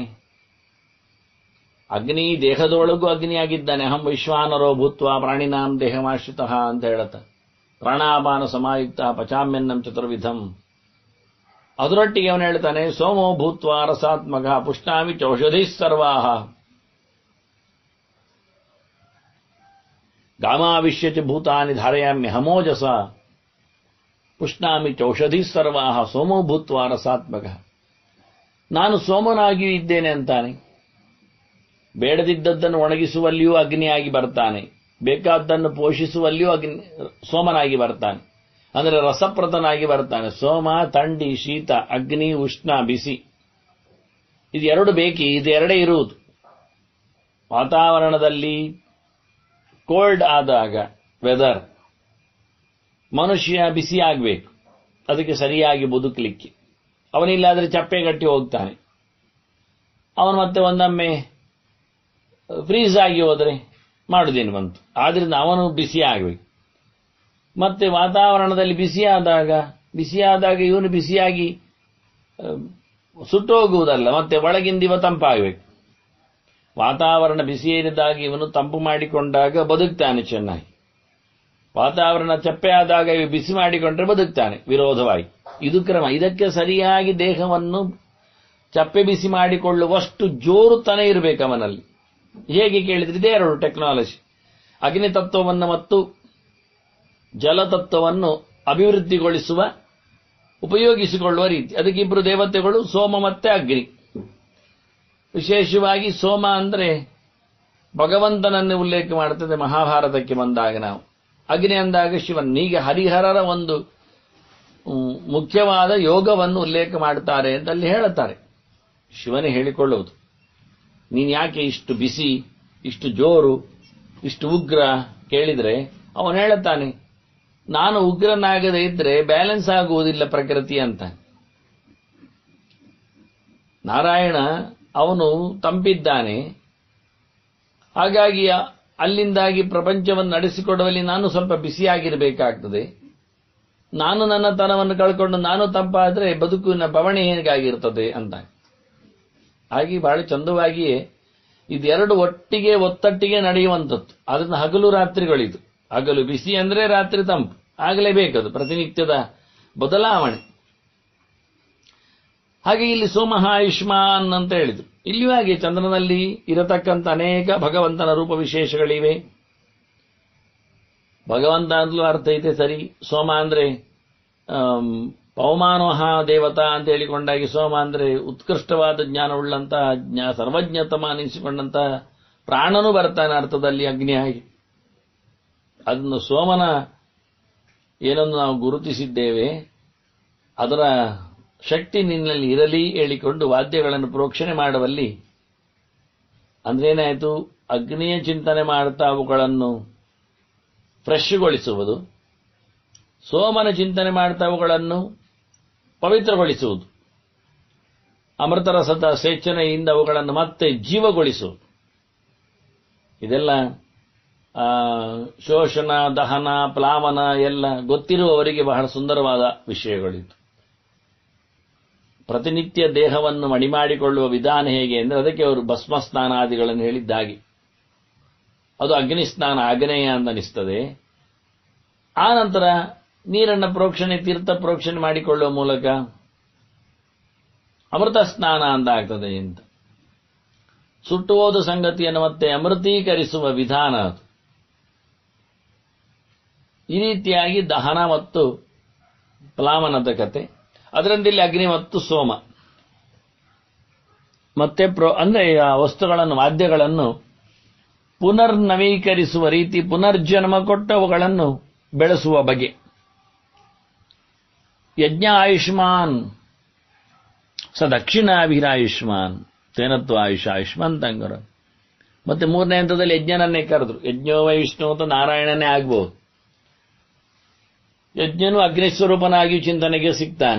ಅಗ್ನಿ ದೇಹದೊಳಗೂ ಅಗ್ನಿಯಾಗಿದ್ದಾನೆ ಅಹಂ ವಿಶ್ವಾನರೋ ಭೂತ್ವ ಪ್ರಾಣಿನಾಂ ದೇಹಮಾಶ್ರಿತ ಅಂತ ಹೇಳುತ್ತ ಪ್ರಾಣಾಪಾನ ಸಮಾಯುಕ್ತ ಪಚಾಮ್ಯನ್ನಂ ಚತುರ್ವಿಧಂ ಅದರೊಟ್ಟಿಗೆ ಅವನು ಹೇಳ್ತಾನೆ ಸೋಮೋ ಭೂತ್ವ ರಸಾತ್ಮಕ ಪುಷ್ಣಾಮಿ ಚೌಷಧಿ ಸರ್ವಾಹ ಗಾಮಾವಿಶ್ಯಚ ಭೂತಾನಿ ಧಾರಯಾಮ್ಯ ಹಮೋಜಸ ಪುಷ್ಣಾಮಿ ಚೌಷಧಿ ಸರ್ವಾಹ ಸೋಮೋ ಭೂತ್ವ ರಸಾತ್ಮಕ ನಾನು ಸೋಮನಾಗಿಯೂ ಇದ್ದೇನೆ ಅಂತಾನೆ ಬೇಡದಿದ್ದದ್ದನ್ನು ಒಣಗಿಸುವಲ್ಲಿಯೂ ಅಗ್ನಿಯಾಗಿ ಬರ್ತಾನೆ ಬೇಕಾದ್ದನ್ನು ಪೋಷಿಸುವಲ್ಲಿಯೂ ಅಗ್ನಿ ಸೋಮನಾಗಿ ಬರ್ತಾನೆ ಅಂದರೆ ರಸಪ್ರತನಾಗಿ ಬರ್ತಾನೆ ಸೋಮ ಥಂಡಿ ಶೀತ ಅಗ್ನಿ ಉಷ್ಣ ಬಿಸಿ ಇದು ಎರಡು ಬೇಕಿ ಇದು ಎರಡೇ ಇರುವುದು ವಾತಾವರಣದಲ್ಲಿ ಕೋಲ್ಡ್ ಆದಾಗ ವೆದರ್ ಮನುಷ್ಯ ಬಿಸಿ ಆಗಬೇಕು ಅದಕ್ಕೆ ಸರಿಯಾಗಿ ಬದುಕಲಿಕ್ಕೆ ಅವನಿಲ್ಲಾದರೆ ಚಪ್ಪೆ ಗಟ್ಟಿ ಹೋಗ್ತಾನೆ ಅವನು ಮತ್ತೆ ಒಂದೊಮ್ಮೆ ಫ್ರೀಸ್ ಆಗಿ ಹೋದರೆ ಮಾಡುದೇನು ಬಂತು ಆದ್ರಿಂದ ಅವನು ಬಿಸಿ ಆಗಬೇಕು ಮತ್ತೆ ವಾತಾವರಣದಲ್ಲಿ ಬಿಸಿಯಾದಾಗ ಬಿಸಿಯಾದಾಗ ಇವನು ಬಿಸಿಯಾಗಿ ಸುಟ್ಟೋಗುವುದಲ್ಲ ಮತ್ತೆ ಒಳಗಿಂದ ಇವ ತಂಪಾಗಬೇಕು ವಾತಾವರಣ ಬಿಸಿಯೇರಿದಾಗ ಇವನು ತಂಪು ಮಾಡಿಕೊಂಡಾಗ ಬದುಕ್ತಾನೆ ಚೆನ್ನಾಗಿ ವಾತಾವರಣ ಚಪ್ಪೆ ಆದಾಗ ಇವ ಬಿಸಿ ಮಾಡಿಕೊಂಡ್ರೆ ಬದುಕ್ತಾನೆ ವಿರೋಧವಾಗಿ ಇದು ಕ್ರಮ ಇದಕ್ಕೆ ಸರಿಯಾಗಿ ದೇಹವನ್ನು ಚಪ್ಪೆ ಬಿಸಿ ಮಾಡಿಕೊಳ್ಳುವಷ್ಟು ಜೋರುತನ ಇರಬೇಕು ಅವನಲ್ಲಿ ಹೇಗೆ ಕೇಳಿದ್ರೆ ಇದೇ ಎರಡು ಟೆಕ್ನಾಲಜಿ ಅಗ್ನಿ ತತ್ವವನ್ನು ಮತ್ತು ಜಲತತ್ವವನ್ನು ಅಭಿವೃದ್ಧಿಗೊಳಿಸುವ ಉಪಯೋಗಿಸಿಕೊಳ್ಳುವ ರೀತಿ ಅದಕ್ಕೆ ಇಬ್ಬರು ದೇವತೆಗಳು ಸೋಮ ಮತ್ತೆ ಅಗ್ನಿ ವಿಶೇಷವಾಗಿ ಸೋಮ ಅಂದ್ರೆ ಭಗವಂತನನ್ನೇ ಉಲ್ಲೇಖ ಮಾಡುತ್ತದೆ ಮಹಾಭಾರತಕ್ಕೆ ಬಂದಾಗ ನಾವು ಅಗ್ನಿ ಅಂದಾಗ ಶಿವನ್ ಹೀಗೆ ಹರಿಹರರ ಒಂದು ಹ್ಮ್, ಮುಖ್ಯವಾದ ಯೋಗವನ್ನು ಉಲ್ಲೇಖ ಮಾಡುತ್ತಾರೆ ಅಂತ ಅಲ್ಲಿ ಹೇಳುತ್ತಾರೆ ಶಿವನೇ ಹೇಳಿಕೊಳ್ಳುವುದು ನೀನು ಯಾಕೆ ಇಷ್ಟು ಬಿಸಿ ಇಷ್ಟು ಜೋರು ಇಷ್ಟು ಉಗ್ರ ಕೇಳಿದ್ರೆ ಅವನು ಹೇಳುತ್ತಾನೆ ನಾನು ಉಗ್ರನಾಗದೇ ಇದ್ರೆ ಬ್ಯಾಲೆನ್ಸ್ ಆಗುವುದಿಲ್ಲ ಪ್ರಕೃತಿ ಅಂತ ನಾರಾಯಣ ಅವನು ತಂಪಿದ್ದಾನೆ ಹಾಗಾಗಿ ಆ- ಅಲ್ಲಿಂದಾಗಿ ಪ್ರಪಂಚವನ್ನು ನಡೆಸಿಕೊಡುವಲ್ಲಿ ನಾನು ಸ್ವಲ್ಪ ಬಿಸಿಯಾಗಿರಬೇಕಾಗ್ತದೆ ನಾನು ನನ್ನ ತನವನ್ನು ಕಳ್ಕೊಂಡು ನಾನು ತಂಪಾದ್ರೆ ಬದುಕಿನ ಬವಣೆ ಹೇಗಾಗಿರ್ತದೆ ಅಂತ ಹಾಗೆ ಬಹಳ ಚಂದವಾಗಿಯೇ ಇದೆರಡು ಒಟ್ಟಿಗೆ ಒತ್ತಟ್ಟಿಗೆ ನಡೆಯುವಂಥದ್ದು ಅದನ್ನ ಹಗಲು ರಾತ್ರಿಗಳಿದು ಹಗಲು ಬಿಸಿ ಅಂದ್ರೆ ರಾತ್ರಿ ತಂಪು ಆಗಲೇಬೇಕದು ಪ್ರತಿನಿತ್ಯದ ಬದಲಾವಣೆ ಹಾಗೆ ಇಲ್ಲಿ ಸೋಮಹ ಆಯುಷ್ಮಾನ್ ಅಂತ ಹೇಳಿದ್ರು ಇಲ್ಲಿಯೂ ಹಾಗೆ ಚಂದ್ರನಲ್ಲಿ ಇರತಕ್ಕಂಥ ಅನೇಕ ಭಗವಂತನ ರೂಪ ವಿಶೇಷಗಳಿವೆ ಭಗವಂತ ಅಂತಲೂ ಅರ್ಥ ಐತೆ ಸರಿ ಸೋಮ ಅಂದ್ರೆ ಆಮ್, ಪವಮಾನೋಹ ದೇವತಾ ಅಂತ ಹೇಳಿಕೊಂಡಾಗಿ ಸೋಮ ಅಂದ್ರೆ ಉತ್ಕೃಷ್ಟವಾದ ಜ್ಞಾನವುಳ್ಳಂತಹ ಜ್ಞಾ ಸರ್ವಜ್ಞತಮ ಅನಿಸಿಕೊಂಡಂತಹ ಪ್ರಾಣನೂ ಬರ್ತಾನೆ ಅರ್ಥದಲ್ಲಿ ಅಗ್ನಿಯಾಗಿ ಅದನ್ನು ಸೋಮನ ಏನನ್ನು ನಾವು ಗುರುತಿಸಿದ್ದೇವೆ ಅದರ ಶಕ್ತಿ ನಿನ್ನಲ್ಲಿ ಇರಲಿ ಹೇಳಿಕೊಂಡು ವಾದ್ಯಗಳನ್ನು ಪ್ರೋಕ್ಷಣೆ ಮಾಡುವಲ್ಲಿ ಅಂದ್ರೇನಾಯಿತು ಅಗ್ನಿಯ ಚಿಂತನೆ ಮಾಡುತ್ತಾ ಅವುಗಳನ್ನು ಫ್ರೆಶ್ಗೊಳಿಸುವುದು ಸೋಮನ ಚಿಂತನೆ ಮಾಡುತ್ತಾ ಅವುಗಳನ್ನು ಪವಿತ್ರಗೊಳಿಸುವುದು ಅಮೃತರಸದ ಸೇಚನೆಯಿಂದ ಅವುಗಳನ್ನು ಮತ್ತೆ ಜೀವಗೊಳಿಸುವುದು ಇದೆಲ್ಲ ಆ, ಶೋಷಣ ದಹನ ಪ್ಲಾವನ ಎಲ್ಲ ಗೊತ್ತಿರುವವರಿಗೆ ಬಹಳ ಸುಂದರವಾದ ವಿಷಯಗಳಿತ್ತು ಪ್ರತಿನಿತ್ಯ ದೇಹವನ್ನು ಮಣಿಮಾಡಿಕೊಳ್ಳುವ ವಿಧಾನ ಹೇಗೆ ಅಂದರೆ ಅದಕ್ಕೆ ಅವರು ಭಸ್ಮ ಸ್ನಾನಾದಿಗಳನ್ನು ಹೇಳಿದ್ದಾಗಿ ಅದು ಅಗ್ನಿ ಸ್ನಾನ ಆಗ್ನೇಯ ಅಂತ ಅನಿಸ್ತದೆ ಆ ನಂತರ ನೀರನ್ನ ಪ್ರೋಕ್ಷಣೆ ತೀರ್ಥ ಪ್ರೋಕ್ಷಣೆ ಮಾಡಿಕೊಳ್ಳುವ ಮೂಲಕ ಅಮೃತ ಸ್ನಾನ ಅಂತ ಆಗ್ತದೆ ಅಂತ ಸುಟ್ಟು ಹೋದ ಸಂಗತಿಯನ್ನು ಮತ್ತೆ ಅಮೃತೀಕರಿಸುವ ವಿಧಾನ ಅದು ಈ ರೀತಿಯಾಗಿ ದಹನ ಮತ್ತು ಪ್ಲಾವನದ ಕತೆ ಅದರಿಂದ ಇಲ್ಲಿ ಅಗ್ನಿ ಮತ್ತು ಸೋಮ ಮತ್ತೆ ಪ್ರೋ ಅಂದ್ರೆ ಆ ವಸ್ತುಗಳನ್ನು ವಾದ್ಯಗಳನ್ನು ಪುನರ್ನವೀಕರಿಸುವ ರೀತಿ ಪುನರ್ಜನ್ಮ ಕೊಟ್ಟು ಅವುಗಳನ್ನು ಬೆಳೆಸುವ ಬಗೆ ಯಜ್ಞ ಆಯುಷ್ಮಾನ್ ಸ ದಕ್ಷಿಣಾಭಿರಾಯುಷ್ಮಾನ್ ತೇನತ್ವ ಆಯುಷ ಆಯುಷ್ಮಾನ್ ತಂಗರ ಮತ್ತೆ ಮೂರನೇ ಹಂತದಲ್ಲಿ ಯಜ್ಞನನ್ನೇ ಕರೆದ್ರು ಯಜ್ಞೋ ವೈಷ್ಣು ಅಂತ ನಾರಾಯಣನೇ ಆಗ್ಬಹುದು ಯಜ್ಞನು ಅಗ್ನಿಸ್ವರೂಪನಾಗಿ ಚಿಂತನೆಗೆ ಸಿಗ್ತಾನೆ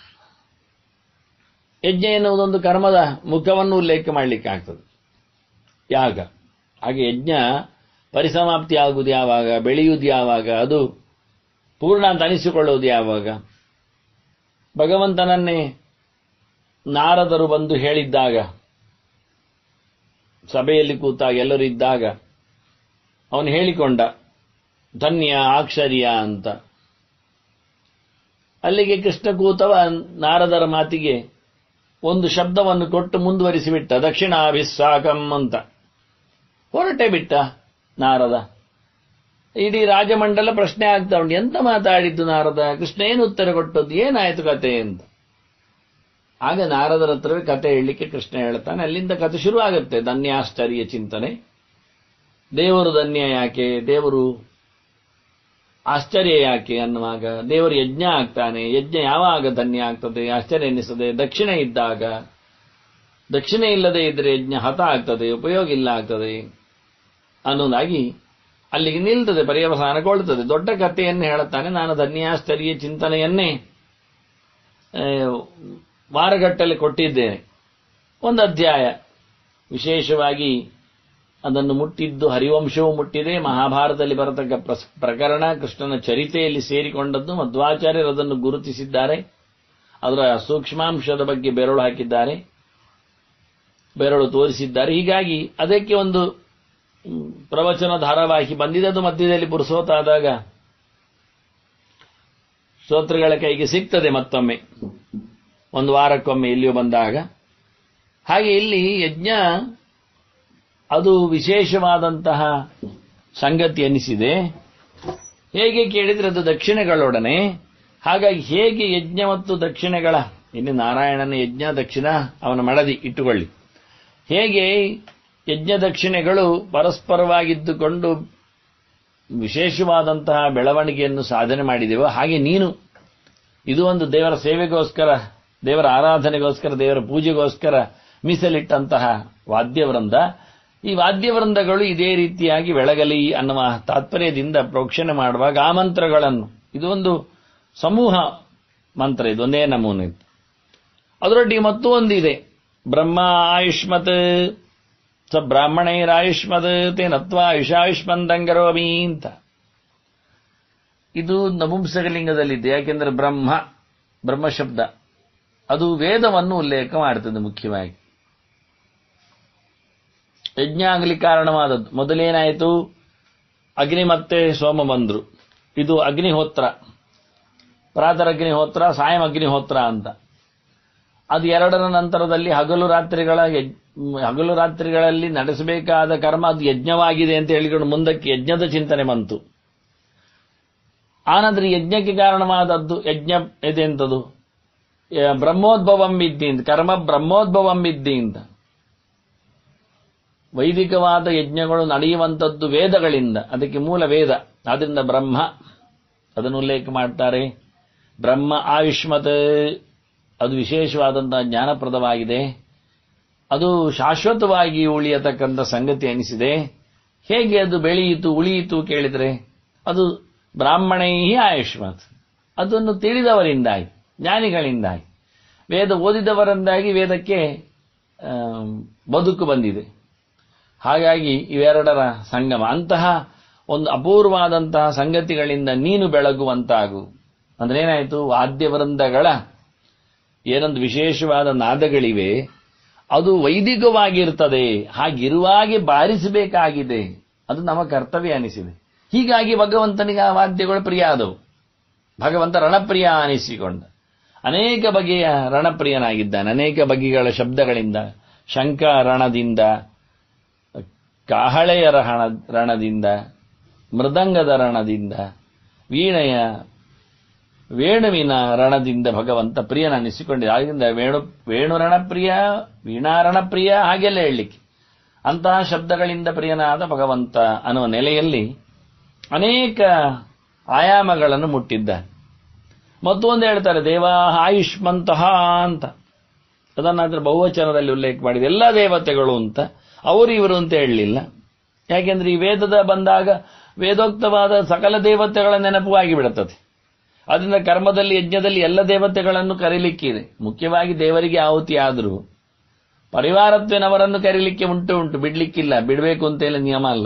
ಯಜ್ಞ ಎನ್ನುವುದೊಂದು ಕರ್ಮದ ಮುಖವನ್ನು ಉಲ್ಲೇಖ ಮಾಡಲಿಕ್ಕೆ ಆಗ್ತದೆ ಯಾಗ ಹಾಗೆ ಯಜ್ಞ ಪರಿಸಮಾಪ್ತಿ ಆಗುವುದು ಯಾವಾಗ ಬೆಳೆಯುವುದು ಯಾವಾಗ ಅದು ಪೂರ್ಣ ಅಂತ ಅನಿಸಿಕೊಳ್ಳುವುದು ಯಾವಾಗ ಭಗವಂತನನ್ನೇ ನಾರದರು ಬಂದು ಹೇಳಿದ್ದಾಗ ಸಭೆಯಲ್ಲಿ ಕೂತಾಗ ಎಲ್ಲರೂ ಇದ್ದಾಗ ಅವನು ಹೇಳಿಕೊಂಡ ಧನ್ಯ ಆಕ್ಷರ್ಯ ಅಂತ ಅಲ್ಲಿಗೆ ಕೃಷ್ಣ ಕೂತವ ನಾರದರ ಮಾತಿಗೆ ಒಂದು ಶಬ್ದವನ್ನು ಕೊಟ್ಟು ಮುಂದುವರಿಸಿಬಿಟ್ಟ ದಕ್ಷಿಣಾಭಿಸ್ಸಾಕಂ ಅಂತ ಹೊರಟೆ ಬಿಟ್ಟ ನಾರದ ಇಡೀ ರಾಜಮಂಡಲ ಪ್ರಶ್ನೆ ಆಗ್ತಾ ಉಂಟು ಎಂತ ಮಾತಾಡಿದ್ದು ನಾರದ ಕೃಷ್ಣ ಏನು ಉತ್ತರ ಕೊಟ್ಟದ್ದು ಏನಾಯ್ತು ಕತೆ ಅಂತ ಆಗ ನಾರದರ ಹತ್ರವೇ ಕತೆ ಹೇಳಲಿಕ್ಕೆ ಕೃಷ್ಣ ಹೇಳ್ತಾನೆ ಅಲ್ಲಿಂದ ಕತೆ ಶುರು ಆಗುತ್ತೆ ಧನ್ಯಾಶ್ಚರ್ಯ ಚಿಂತನೆ ದೇವರು ಧನ್ಯ ಯಾಕೆ ದೇವರು ಆಶ್ಚರ್ಯ ಯಾಕೆ ಅನ್ನುವಾಗ ದೇವರು ಯಜ್ಞ ಆಗ್ತಾನೆ ಯಜ್ಞ ಯಾವಾಗ ಧನ್ಯ ಆಗ್ತದೆ ಆಶ್ಚರ್ಯ ಎನ್ನಿಸ್ತದೆ ದಕ್ಷಿಣ ಇದ್ದಾಗ ದಕ್ಷಿಣ ಇಲ್ಲದೆ ಇದ್ರೆ ಯಜ್ಞ ಹತ ಆಗ್ತದೆ ಉಪಯೋಗ ಇಲ್ಲ ಆಗ್ತದೆ ಅನ್ನೋದಾಗಿ ಅಲ್ಲಿಗೆ ನಿಲ್ತದೆ ಪರ್ಯವಸಾನಗೊಳ್ತದೆ ದೊಡ್ಡ ಕಥೆಯನ್ನು ಹೇಳುತ್ತಾನೆ ನಾನು ಧನ್ಯಾಶ್ಚರ್ಯ ಚಿಂತನೆಯನ್ನೇ ಆ, ವಾರಗಟ್ಟಲೆ ಕೊಟ್ಟಿದ್ದೇನೆ ಒಂದು ಅಧ್ಯಾಯ ವಿಶೇಷವಾಗಿ ಅದನ್ನು ಮುಟ್ಟಿದ್ದು ಹರಿವಂಶವು ಮುಟ್ಟಿದೆ ಮಹಾಭಾರತದಲ್ಲಿ ಬರತಕ್ಕ ಪ್ರಸ್- ಪ್ರಕರಣ ಕೃಷ್ಣನ ಚರಿತೆಯಲ್ಲಿ ಸೇರಿಕೊಂಡದ್ದು ಮಧ್ವಾಚಾರ್ಯರು ಅದನ್ನು ಗುರುತಿಸಿದ್ದಾರೆ ಅದರ ಸೂಕ್ಷ್ಮಾಂಶದ ಬಗ್ಗೆ ಬೆರಳು ಹಾಕಿದ್ದಾರೆ ಬೆರಳು ತೋರಿಸಿದ್ದಾರೆ ಹೀಗಾಗಿ ಅದಕ್ಕೆ ಒಂದು ಮ್, ಪ್ರವಚನ ಧಾರಾವಾಹಿ ಬಂದಿದೆ ಅದು ಮಧ್ಯದಲ್ಲಿ ಪುರುಸೋತಾದಾಗ ಸ್ತೋತ್ರಗಳ ಕೈಗೆ ಸಿಗ್ತದೆ ಮತ್ತೊಮ್ಮೆ ಒಂದು ವಾರಕ್ಕೊಮ್ಮೆ ಇಲ್ಲಿಯೂ ಬಂದಾಗ ಹಾಗೆ ಇಲ್ಲಿ ಯಜ್ಞ ಅದು ವಿಶೇಷವಾದಂತಹ ಸಂಗತಿ ಎನಿಸಿದೆ ಹೇಗೆ ಕೇಳಿದ್ರೆ ಅದು ದಕ್ಷಿಣೆಗಳೊಡನೆ ಹಾಗಾಗಿ ಹೇಗೆ ಯಜ್ಞ ಮತ್ತು ದಕ್ಷಿಣೆಗಳ ಇನ್ನು ನಾರಾಯಣನ ಯಜ್ಞ ದಕ್ಷಿಣ ಅವನ ಮಡದಿ ಇಟ್ಟುಕೊಳ್ಳಿ ಹೇಗೆ ಯಜ್ಞ ದಕ್ಷಿಣೆಗಳು ಪರಸ್ಪರವಾಗಿದ್ದುಕೊಂಡು ವಿಶೇಷವಾದಂತಹ ಬೆಳವಣಿಗೆಯನ್ನು ಸಾಧನೆ ಮಾಡಿದೆವೋ ಹಾಗೆ ನೀನು ಇದು ಒಂದು ದೇವರ ಸೇವೆಗೋಸ್ಕರ ದೇವರ ಆರಾಧನೆಗೋಸ್ಕರ ದೇವರ ಪೂಜೆಗೋಸ್ಕರ ಮೀಸಲಿಟ್ಟಂತಹ ವಾದ್ಯವೃಂದ ಈ ವಾದ್ಯವೃಂದಗಳು ಇದೇ ರೀತಿಯಾಗಿ ಬೆಳಗಲಿ ಅನ್ನುವ ತಾತ್ಪರ್ಯದಿಂದ ಪ್ರೋಕ್ಷಣೆ ಮಾಡುವಾಗ ಆ ಮಂತ್ರಗಳನ್ನು ಇದು ಒಂದು ಸಮೂಹ ಮಂತ್ರ ಇದು ಒಂದೇ ನಮೂನೆ ಅದರೊಟ್ಟಿಗೆ ಮತ್ತೂ ಒಂದಿದೆ ಬ್ರಹ್ಮ ಆಯುಷ್ಮತ್ ಸ ಬ್ರಾಹ್ಮಣೈರಾಯುಷ್ಮತ್ ತೇ ನತ್ವಾ ಆಯುಷಾಯುಷ್ಮಂದಂಗರೋಮಿ ಅಂತ ಇದು ನಪುಂಸಕಲಿಂಗದಲ್ಲಿದೆ ಯಾಕೆಂದ್ರೆ ಬ್ರಹ್ಮ ಬ್ರಹ್ಮ ಶಬ್ದ ಅದು ವೇದವನ್ನು ಉಲ್ಲೇಖ ಮಾಡ್ತದೆ ಮುಖ್ಯವಾಗಿ ಯಜ್ಞ ಆಗಲಿ ಕಾರಣವಾದದ್ದು ಮೊದಲೇನಾಯಿತು ಅಗ್ನಿ ಮತ್ತೆ ಸೋಮ ಬಂದ್ರು ಇದು ಅಗ್ನಿಹೋತ್ರ ಪ್ರಾತರ ಅಗ್ನಿಹೋತ್ರ ಸಾಯಂ ಅಗ್ನಿಹೋತ್ರ ಅಂತ ಅದು ಎರಡರ ನಂತರದಲ್ಲಿ ಹಗಲು ರಾತ್ರಿಗಳ ಯಜ್- ಹಗಲು ರಾತ್ರಿಗಳಲ್ಲಿ ನಡೆಸಬೇಕಾದ ಕರ್ಮ ಅದು ಯಜ್ಞವಾಗಿದೆ ಅಂತ ಹೇಳಿಕೊಂಡು ಮುಂದಕ್ಕೆ ಯಜ್ಞದ ಚಿಂತನೆ ಬಂತು ಆನಂತರ ಯಜ್ಞಕ್ಕೆ ಕಾರಣವಾದದ್ದು ಯಜ್ಞ ಇದೆಂತದು ಯ- ಬ್ರಹ್ಮೋದ್ಭವಂ ವಿದ್ಯೆ ಅಂತ ಕರ್ಮ ಬ್ರಹ್ಮೋದ್ಭವಂ ವಿದ್ಯೆ ಅಂತ ವೈದಿಕವಾದ ಯಜ್ಞಗಳು ನಡೆಯುವಂಥದ್ದು ವೇದಗಳಿಂದ ಅದಕ್ಕೆ ಮೂಲ ವೇದ ಆದ್ರಿಂದ ಬ್ರಹ್ಮ ಅದನ್ನು ಉಲ್ಲೇಖ ಮಾಡ್ತಾರೆ ಬ್ರಹ್ಮ ಆಯುಷ್ಮತ್ ಅದು ವಿಶೇಷವಾದಂತಹ ಜ್ಞಾನಪ್ರದವಾಗಿದೆ ಅದು ಶಾಶ್ವತವಾಗಿ ಉಳಿಯತಕ್ಕಂಥ ಸಂಗತಿ ಅನಿಸಿದೆ ಹೇಗೆ ಅದು ಬೆಳೆಯಿತು ಉಳಿಯಿತು ಕೇಳಿದರೆ ಅದು ಬ್ರಾಹ್ಮಣೈ ಆಯುಷ್ಮತ್ ಅದನ್ನು ತಿಳಿದವರಿಂದಾಗಿ ಜ್ಞಾನಿಗಳಿಂದಾಗಿ ವೇದ ಓದಿದವರಿಂದಾಗಿ ವೇದಕ್ಕೆ ಆ, ಬದುಕು ಬಂದಿದೆ ಹಾಗಾಗಿ ಇವೆರಡರ ಸಂಗಮ ಅಂತಹ ಒಂದು ಅಪೂರ್ವವಾದಂತಹ ಸಂಗತಿಗಳಿಂದ ನೀನು ಬೆಳಗುವಂತಾಗು ಅಂದ್ರೆ ಏನಾಯಿತು ವಾದ್ಯವೃಂದಗಳ ಏನೊಂದು ವಿಶೇಷವಾದ ನಾದಗಳಿವೆ ಅದು ವೈದಿಕವಾಗಿರ್ತದೆ ಹಾಗಿರುವಾಗೆ ಬಾರಿಸಬೇಕಾಗಿದೆ ಅದು ನಮ್ಮ ಕರ್ತವ್ಯ ಅನಿಸಿದೆ ಹೀಗಾಗಿ ಭಗವಂತನಿಗೆ ಆ ವಾದ್ಯಗಳು ಪ್ರಿಯ ಆದವು ಭಗವಂತ ರಣಪ್ರಿಯ ಅನಿಸಿಕೊಂಡ ಅನೇಕ ಬಗೆಯ ರಣಪ್ರಿಯನಾಗಿದ್ದಾನೆ ಅನೇಕ ಬಗೆಗಳ ಶಬ್ದಗಳಿಂದ ಶಂಕ ರಣದಿಂದ ಕಾಹಳೆಯ ರಣ ರಣದಿಂದ ಮೃದಂಗದ ರಣದಿಂದ ವೀಣೆಯ ವೇಣುವಿನ ರಣದಿಂದ ಭಗವಂತ ಪ್ರಿಯನನ್ನಿಸಿಕೊಂಡಿದೆ ಆದ್ದರಿಂದ ವೇಣು ವೇಣುರಣಪ್ರಿಯ ವೀಣಾರಣಪ್ರಿಯ ಹಾಗೆಲ್ಲ ಹೇಳಲಿಕ್ಕೆ ಅಂತಹ ಶಬ್ದಗಳಿಂದ ಪ್ರಿಯನಾದ ಭಗವಂತ ಅನ್ನುವ ನೆಲೆಯಲ್ಲಿ ಅನೇಕ ಆಯಾಮಗಳನ್ನು ಮುಟ್ಟಿದ್ದಾನೆ ಮತ್ತು ಒಂದು ಹೇಳ್ತಾರೆ ದೇವಾ ಆಯುಷ್ಮಂತಹ ಅಂತ ಅದನ್ನಾದ್ರೆ ಬಹುವಚನದಲ್ಲಿ ಉಲ್ಲೇಖ ಮಾಡಿದೆ ಎಲ್ಲ ದೇವತೆಗಳು ಅಂತ ಅವರು ಇವರು ಅಂತ ಹೇಳಲಿಲ್ಲ ಯಾಕೆಂದ್ರೆ ಈ ವೇದದ ಬಂದಾಗ ವೇದೋಕ್ತವಾದ ಸಕಲ ದೇವತೆಗಳ ನೆನಪು ಆಗಿಬಿಡುತ್ತದೆ ಅದರಿಂದ ಕರ್ಮದಲ್ಲಿ ಯಜ್ಞದಲ್ಲಿ ಎಲ್ಲ ದೇವತೆಗಳನ್ನು ಕರೀಲಿಕ್ಕಿದೆ ಮುಖ್ಯವಾಗಿ ದೇವರಿಗೆ ಆಹುತಿ ಆದರೂ ಪರಿವಾರತ್ವನವರನ್ನು ಕರೀಲಿಕ್ಕೆ ಉಂಟು ಉಂಟು ಬಿಡ್ಲಿಕ್ಕಿಲ್ಲ ಬಿಡಬೇಕು ಅಂತ ಹೇಳಿ ನಿಯಮ ಅಲ್ಲ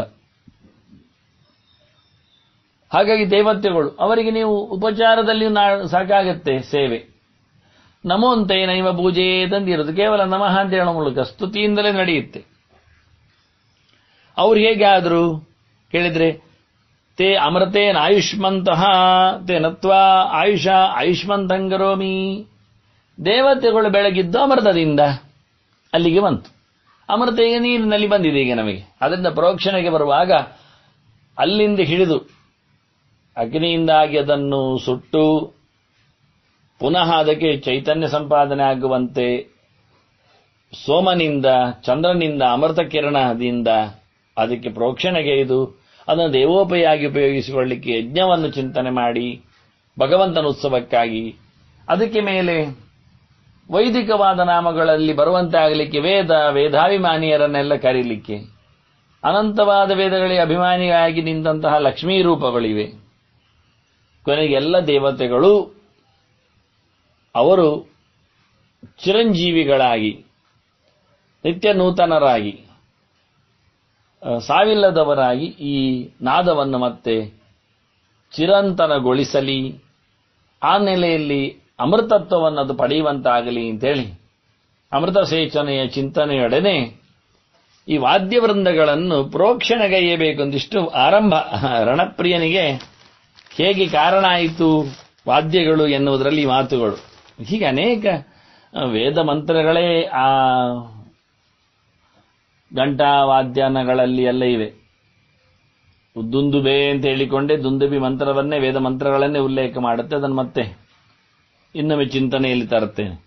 ಹಾಗಾಗಿ ದೇವತೆಗಳು ಅವರಿಗೆ ನೀವು ಉಪಚಾರದಲ್ಲಿ ಸಾಕಾಗತ್ತೆ ಸೇವೆ ನಮೋ ಅಂತೆ ನೈವ ಪೂಜೆ ತಂದಿರೋದು ಕೇವಲ ನಮಃ ಅಂತ ಹೇಳೋ ಮೂಲಕ ಸ್ತುತಿಯಿಂದಲೇ ನಡೆಯುತ್ತೆ ಅವ್ರು ಹೇಗೆ ಆದ್ರು ಕೇಳಿದ್ರೆ ತೇ ಅಮೃತೇನ ಆಯುಷ್ಮಂತಹ ತೇ ನತ್ವಾ ಆಯುಷ ಆಯುಷ್ಮಂತಂಗರೋಮಿ ದೇವತೆಗಳು ಬೆಳಗಿದ್ದು ಅಮೃತದಿಂದ ಅಲ್ಲಿಗೆ ಬಂತು ಅಮೃತ ಈಗ ನೀರಿನಲ್ಲಿ ಬಂದಿದೆ ಈಗ ನಮಗೆ ಅದರಿಂದ ಪ್ರೋಕ್ಷಣೆಗೆ ಬರುವಾಗ ಅಲ್ಲಿಂದ ಹಿಡಿದು ಅಗ್ನಿಯಿಂದಾಗಿ ಅದನ್ನು ಸುಟ್ಟು ಪುನಃ ಅದಕ್ಕೆ ಚೈತನ್ಯ ಸಂಪಾದನೆ ಆಗುವಂತೆ ಸೋಮನಿಂದ ಚಂದ್ರನಿಂದ ಅಮೃತ ಕಿರಣದಿಂದ ಅದಕ್ಕೆ ಪ್ರೋಕ್ಷಣೆಗೆ ಇದು ಅದನ್ನು ದೇವೋಪಯಾಗಿ ಉಪಯೋಗಿಸಿಕೊಳ್ಳಿಕ್ಕೆ ಯಜ್ಞವನ್ನು ಚಿಂತನೆ ಮಾಡಿ ಭಗವಂತನ ಉತ್ಸವಕ್ಕಾಗಿ ಅದಕ್ಕೆ ಮೇಲೆ ವೈದಿಕವಾದ ನಾಮಗಳಲ್ಲಿ ಬರುವಂತೆ ಆಗಲಿಕ್ಕೆ ವೇದ ವೇದಾಭಿಮಾನಿಯರನ್ನೆಲ್ಲ ಕರೀಲಿಕ್ಕೆ ಅನಂತವಾದ ವೇದಗಳಿಗೆ ಅಭಿಮಾನಿಯಾಗಿ ನಿಂತಹ ಲಕ್ಷ್ಮೀ ರೂಪಗಳಿವೆ ಕೊನೆಗೆ ಎಲ್ಲ ದೇವತೆಗಳು ಅವರು ಚಿರಂಜೀವಿಗಳಾಗಿ ನಿತ್ಯ ನೂತನರಾಗಿ ಸಾವಿಲ್ಲದವರಾಗಿ ಈ ನಾದವನ್ನು ಮತ್ತೆ ಚಿರಂತನಗೊಳಿಸಲಿ ಆ ನೆಲೆಯಲ್ಲಿ ಅಮೃತತ್ವವನ್ನು ಅದು ಪಡೆಯುವಂತಾಗಲಿ ಅಂತೇಳಿ ಅಮೃತ ಸೇಚನೆಯ ಚಿಂತನೆಯೊಡನೆ ಈ ವಾದ್ಯವೃಂದಗಳನ್ನು ಪ್ರೋಕ್ಷಣೆಗೈಯಬೇಕು ಒಂದಿಷ್ಟು ಆರಂಭ ರಣಪ್ರಿಯನಿಗೆ ಹೇಗೆ ಕಾರಣ ಆಯಿತು ವಾದ್ಯಗಳು ಎನ್ನುವುದರಲ್ಲಿ ಮಾತುಗಳು ಹೀಗೆ ಅನೇಕ ವೇದ ಮಂತ್ರಗಳೇ ಆ ಗಂಟಾ ವಾದ್ಯಾನಗಳಲ್ಲಿ ಎಲ್ಲ ಇವೆ ದುಂದುಬೆ ಅಂತ ಹೇಳಿಕೊಂಡೇ ದುಂದುಬಿ ಮಂತ್ರವನ್ನೇ ವೇದ ಮಂತ್ರಗಳನ್ನೇ ಉಲ್ಲೇಖ ಮಾಡುತ್ತೆ ಅದನ್ನು ಮತ್ತೆ ಇನ್ನೊಮ್ಮೆ ಚಿಂತನೆಯಲ್ಲಿ ತರುತ್ತೇನೆ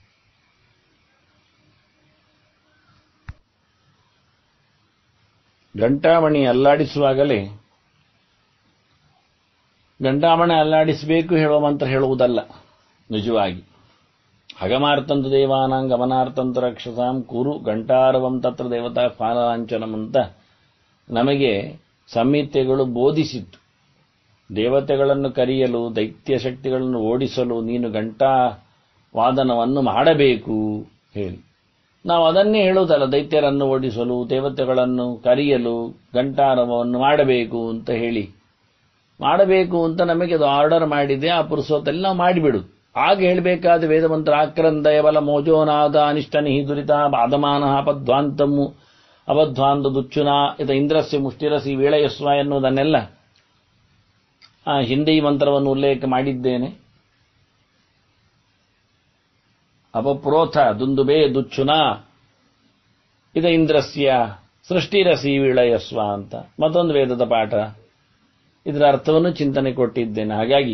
ಗಂಟಾಮಣಿ ಅಲ್ಲಾಡಿಸುವಾಗಲೇ ಗಂಟಾಮಣಿ ಅಲ್ಲಾಡಿಸಬೇಕು ಹೇಳುವ ಮಂತ್ರ ಹೇಳುವುದಲ್ಲ ನಿಜವಾಗಿ ಹಗಮಾರ್ತಂತು ದೇವಾನಾಂ ಗಮನಾರ್ಥಂತು ರಕ್ಷಸಾಂ ಕುರು ಗಂಟಾರವಂ ತತ್ರ ದೇವತಾ ಫಾಲಾಂಚನಂ ಅಂತ ನಮಗೆ ಸಂಹಿತೆಗಳು ಬೋಧಿಸಿತ್ತು ದೇವತೆಗಳನ್ನು ಕರೆಯಲು ದೈತ್ಯ ಶಕ್ತಿಗಳನ್ನು ಓಡಿಸಲು ನೀನು ಗಂಟಾ ವಾದನವನ್ನು ಮಾಡಬೇಕು ಹೇಳಿ ನಾವು ಅದನ್ನೇ ಹೇಳುವುದಲ್ಲ ದೈತ್ಯರನ್ನು ಓಡಿಸಲು ದೇವತೆಗಳನ್ನು ಕರೆಯಲು ಗಂಟಾರವವನ್ನು ಮಾಡಬೇಕು ಅಂತ ಹೇಳಿ ಮಾಡಬೇಕು ಅಂತ ನಮಗೆ ಅದು ಆರ್ಡರ್ ಮಾಡಿದೆ ಆ ಪುರುಷೋತ್ತೆಲ್ಲ ನಾವು ಮಾಡಿಬಿಡು ಆಗ ಹೇಳಬೇಕಾದ ವೇದಮಂತ್ರ ಆಕ್ರಂದಯ ಬಲ ಮೋಜೋನಾದ ಅನಿಷ್ಟ ನಿಹಿ ದುರಿತ ಬಾಧಮಾನ ಅಪಧ್ವಾಂತಮು ಅಬಧ್ವಾಂತ ದುಚ್ಚುನ ಇತ ಇಂದ್ರಸ್ಯ ಮುಷ್ಟಿರಸಿ ವೀಳಯಸ್ವ ಎನ್ನುವುದನ್ನೆಲ್ಲ ಆ ಹಿಂದೆ ಈ ಮಂತ್ರವನ್ನು ಉಲ್ಲೇಖ ಮಾಡಿದ್ದೇನೆ ಅಪಪ್ರೋಥ ದುಂದುಬೇ ದುಚ್ಚುನ ಇದ ಇಂದ್ರಸ್ಯ ಸೃಷ್ಟಿರಸಿ ವೀಳಯಸ್ವ ಅಂತ ಮತ್ತೊಂದು ವೇದದ ಪಾಠ ಇದರ ಅರ್ಥವನ್ನು ಚಿಂತನೆ ಕೊಟ್ಟಿದ್ದೇನೆ ಹಾಗಾಗಿ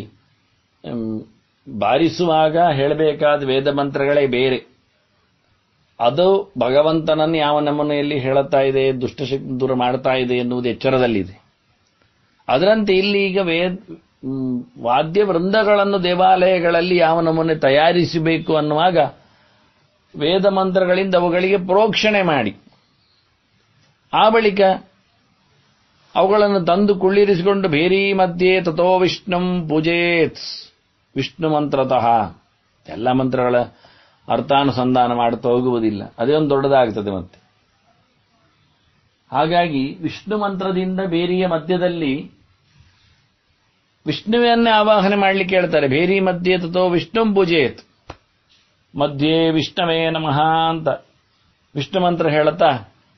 ಬಾರಿಸುವಾಗ ಹೇಳಬೇಕಾದ ವೇದ ಮಂತ್ರಗಳೇ ಬೇರೆ ಅದು ಭಗವಂತನನ್ನು ಯಾವ ನಮನೆಯಲ್ಲಿ ಹೇಳುತ್ತಾ ಇದೆ ದುಷ್ಟಶಕ್ತಿ ದೂರ ಮಾಡ್ತಾ ಇದೆ ಎನ್ನುವುದು ಎಚ್ಚರದಲ್ಲಿದೆ ಅದರಂತೆ ಇಲ್ಲಿ ಈಗ ವೇದ ವಾದ್ಯ ವೃಂದಗಳನ್ನು ದೇವಾಲಯಗಳಲ್ಲಿ ಯಾವ ನಮೂನೆ ತಯಾರಿಸಬೇಕು ಅನ್ನುವಾಗ ವೇದ ಮಂತ್ರಗಳಿಂದ ಅವುಗಳಿಗೆ ಪ್ರೋಕ್ಷಣೆ ಮಾಡಿ ಆ ಬಳಿಕ ಅವುಗಳನ್ನು ತಂದು ಕುಳ್ಳಿರಿಸಿಕೊಂಡು ಬೇರಿ ಮಧ್ಯೆ ತಥೋ ವಿಷ್ಣುಂ ಪೂಜೇತ್ ವಿಷ್ಣು ಮಂತ್ರತಃ ಎಲ್ಲ ಮಂತ್ರಗಳ ಅರ್ಥಾನುಸಂಧಾನ ಮಾಡುತ್ತಾ ಹೋಗುವುದಿಲ್ಲ ಅದೇ ಒಂದು ದೊಡ್ಡದಾಗ್ತದೆ ಮತ್ತೆ ಹಾಗಾಗಿ ವಿಷ್ಣು ಮಂತ್ರದಿಂದ ಬೇರಿಯ ಮಧ್ಯದಲ್ಲಿ ವಿಷ್ಣುವನ್ನೇ ಆವಾಹನೆ ಮಾಡಲಿಕ್ಕೆ ಹೇಳ್ತಾರೆ ಬೇರಿ ಮಧ್ಯೆ ತಥೋ ವಿಷ್ಣುಂ ಪೂಜೇತ್ ಮಧ್ಯೆ ವಿಷ್ಣವೇ ನಮಃ ಅಂತ ವಿಷ್ಣು ಮಂತ್ರ ಹೇಳುತ್ತಾ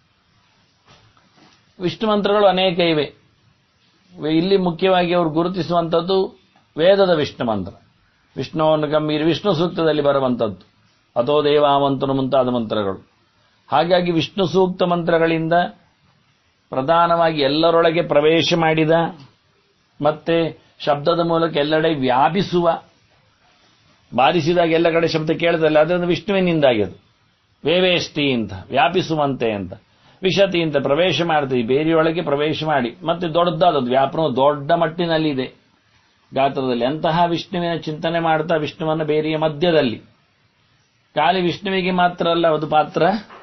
ವಿಷ್ಣು ಮಂತ್ರಗಳು ಅನೇಕ ಇವೆ ಇಲ್ಲಿ ಮುಖ್ಯವಾಗಿ ಅವರು ಗುರುತಿಸುವಂಥದ್ದು ವೇದದ ವಿಷ್ಣು ಮಂತ್ರ ವಿಷ್ಣುವನ್ನು ಗಂಭೀರ ವಿಷ್ಣು ಸೂಕ್ತದಲ್ಲಿ ಬರುವಂಥದ್ದು ಅಥೋ ದೇವಾವಂತನು ಮುಂತಾದ ಮಂತ್ರಗಳು ಹಾಗಾಗಿ ವಿಷ್ಣು ಸೂಕ್ತ ಮಂತ್ರಗಳಿಂದ ಪ್ರಧಾನವಾಗಿ ಎಲ್ಲರೊಳಗೆ ಪ್ರವೇಶ ಮಾಡಿದ ಮತ್ತೆ ಶಬ್ದದ ಮೂಲಕ ಎಲ್ಲೆಡೆ ವ್ಯಾಪಿಸುವ ಬಾರಿಸಿದಾಗ ಎಲ್ಲ ಕಡೆ ಶಬ್ದ ಕೇಳ್ತಲ್ಲ ಅದರಿಂದ ವಿಷ್ಣುವಿನಿಂದಾಗಿ ಅದು ವೇವೇಷ್ಟಿ ಅಂತ ವ್ಯಾಪಿಸುವಂತೆ ಅಂತ ವಿಶತಿ ಅಂತ ಪ್ರವೇಶ ಮಾಡ್ತೀವಿ ಬೇರೆಯೊಳಗೆ ಪ್ರವೇಶ ಮಾಡಿ ಮತ್ತೆ ದೊಡ್ಡದಾದದ್ದು ವ್ಯಾಪನ ದೊಡ್ಡ ಮಟ್ಟಿನಲ್ಲಿದೆ ಗಾತ್ರದಲ್ಲಿ ಅಂತಹ ವಿಷ್ಣುವಿನ ಚಿಂತನೆ ಮಾಡ್ತಾ ವಿಷ್ಣುವನ್ನ ಬೇರೆಯ ಮಧ್ಯದಲ್ಲಿ ಖಾಲಿ ವಿಷ್ಣುವಿಗೆ ಮಾತ್ರ ಅಲ್ಲ ಅದು ಪಾತ್ರ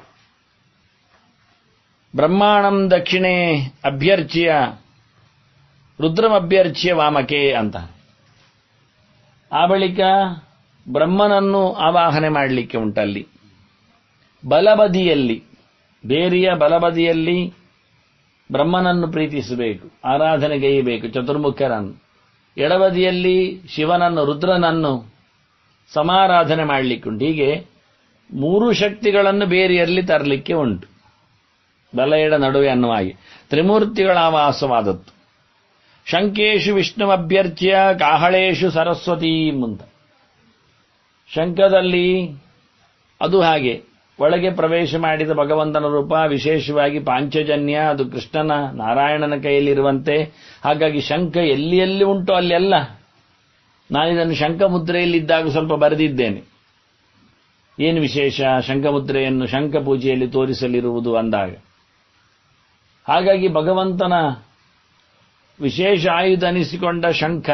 ಬ್ರಹ್ಮಾಣಂ ದಕ್ಷಿಣೆ ಅಭ್ಯರ್ಚ್ಯ ರುದ್ರಮಭ್ಯರ್ಚ್ಯ ವಾಮಕೆ ಅಂತ ಆ ಬಳಿಕ ಬ್ರಹ್ಮನನ್ನು ಆವಾಹನೆ ಮಾಡಲಿಕ್ಕೆ ಉಂಟಲ್ಲಿ ಬಲಬದಿಯಲ್ಲಿ ಬೇರಿಯ ಬಲಬದಿಯಲ್ಲಿ ಬ್ರಹ್ಮನನ್ನು ಪ್ರೀತಿಸಬೇಕು ಆರಾಧನೆಗೈಯಬೇಕು ಚತುರ್ಮುಖರನ್ನು ಎಡಬದಿಯಲ್ಲಿ ಶಿವನನ್ನು ರುದ್ರನನ್ನು ಸಮಾರಾಧನೆ ಮಾಡಲಿಕ್ಕುಂಟು ಹೀಗೆ ಮೂರು ಶಕ್ತಿಗಳನ್ನು ಬೇರೆಯಲ್ಲಿ ತರಲಿಕ್ಕೆ ಉಂಟು ಬಲ ಎಡ ನಡುವೆ ಅನ್ನುವಾಗಿ ತ್ರಿಮೂರ್ತಿಗಳ ಆವಾಸವಾದದ್ದು ಶಂಕೇಶು ವಿಷ್ಣುವಭ್ಯರ್ಚ್ಯ ಕಾಹಳೇಶು ಸರಸ್ವತೀ ಅಂತ ಶಂಖದಲ್ಲಿ ಅದು ಹಾಗೆ ಒಳಗೆ ಪ್ರವೇಶ ಮಾಡಿದ ಭಗವಂತನ ರೂಪ ವಿಶೇಷವಾಗಿ ಪಾಂಚಜನ್ಯ ಅದು ಕೃಷ್ಣನ ನಾರಾಯಣನ ಕೈಯಲ್ಲಿರುವಂತೆ ಹಾಗಾಗಿ ಶಂಖ ಎಲ್ಲಿ ಎಲ್ಲಿ ಉಂಟು ಅಲ್ಲೆಲ್ಲ ನಾನಿದನ್ನು ಶಂಖ ಮುದ್ರೆಯಲ್ಲಿದ್ದಾಗ ಸ್ವಲ್ಪ ಬರೆದಿದ್ದೇನೆ ಏನು ವಿಶೇಷ ಶಂಖಮುದ್ರೆಯನ್ನು ಶಂಖ ಪೂಜೆಯಲ್ಲಿ ತೋರಿಸಲಿರುವುದು ಅಂದಾಗ ಹಾಗಾಗಿ ಭಗವಂತನ ವಿಶೇಷ ಆಯುಧ ಅನಿಸಿಕೊಂಡ ಶಂಖ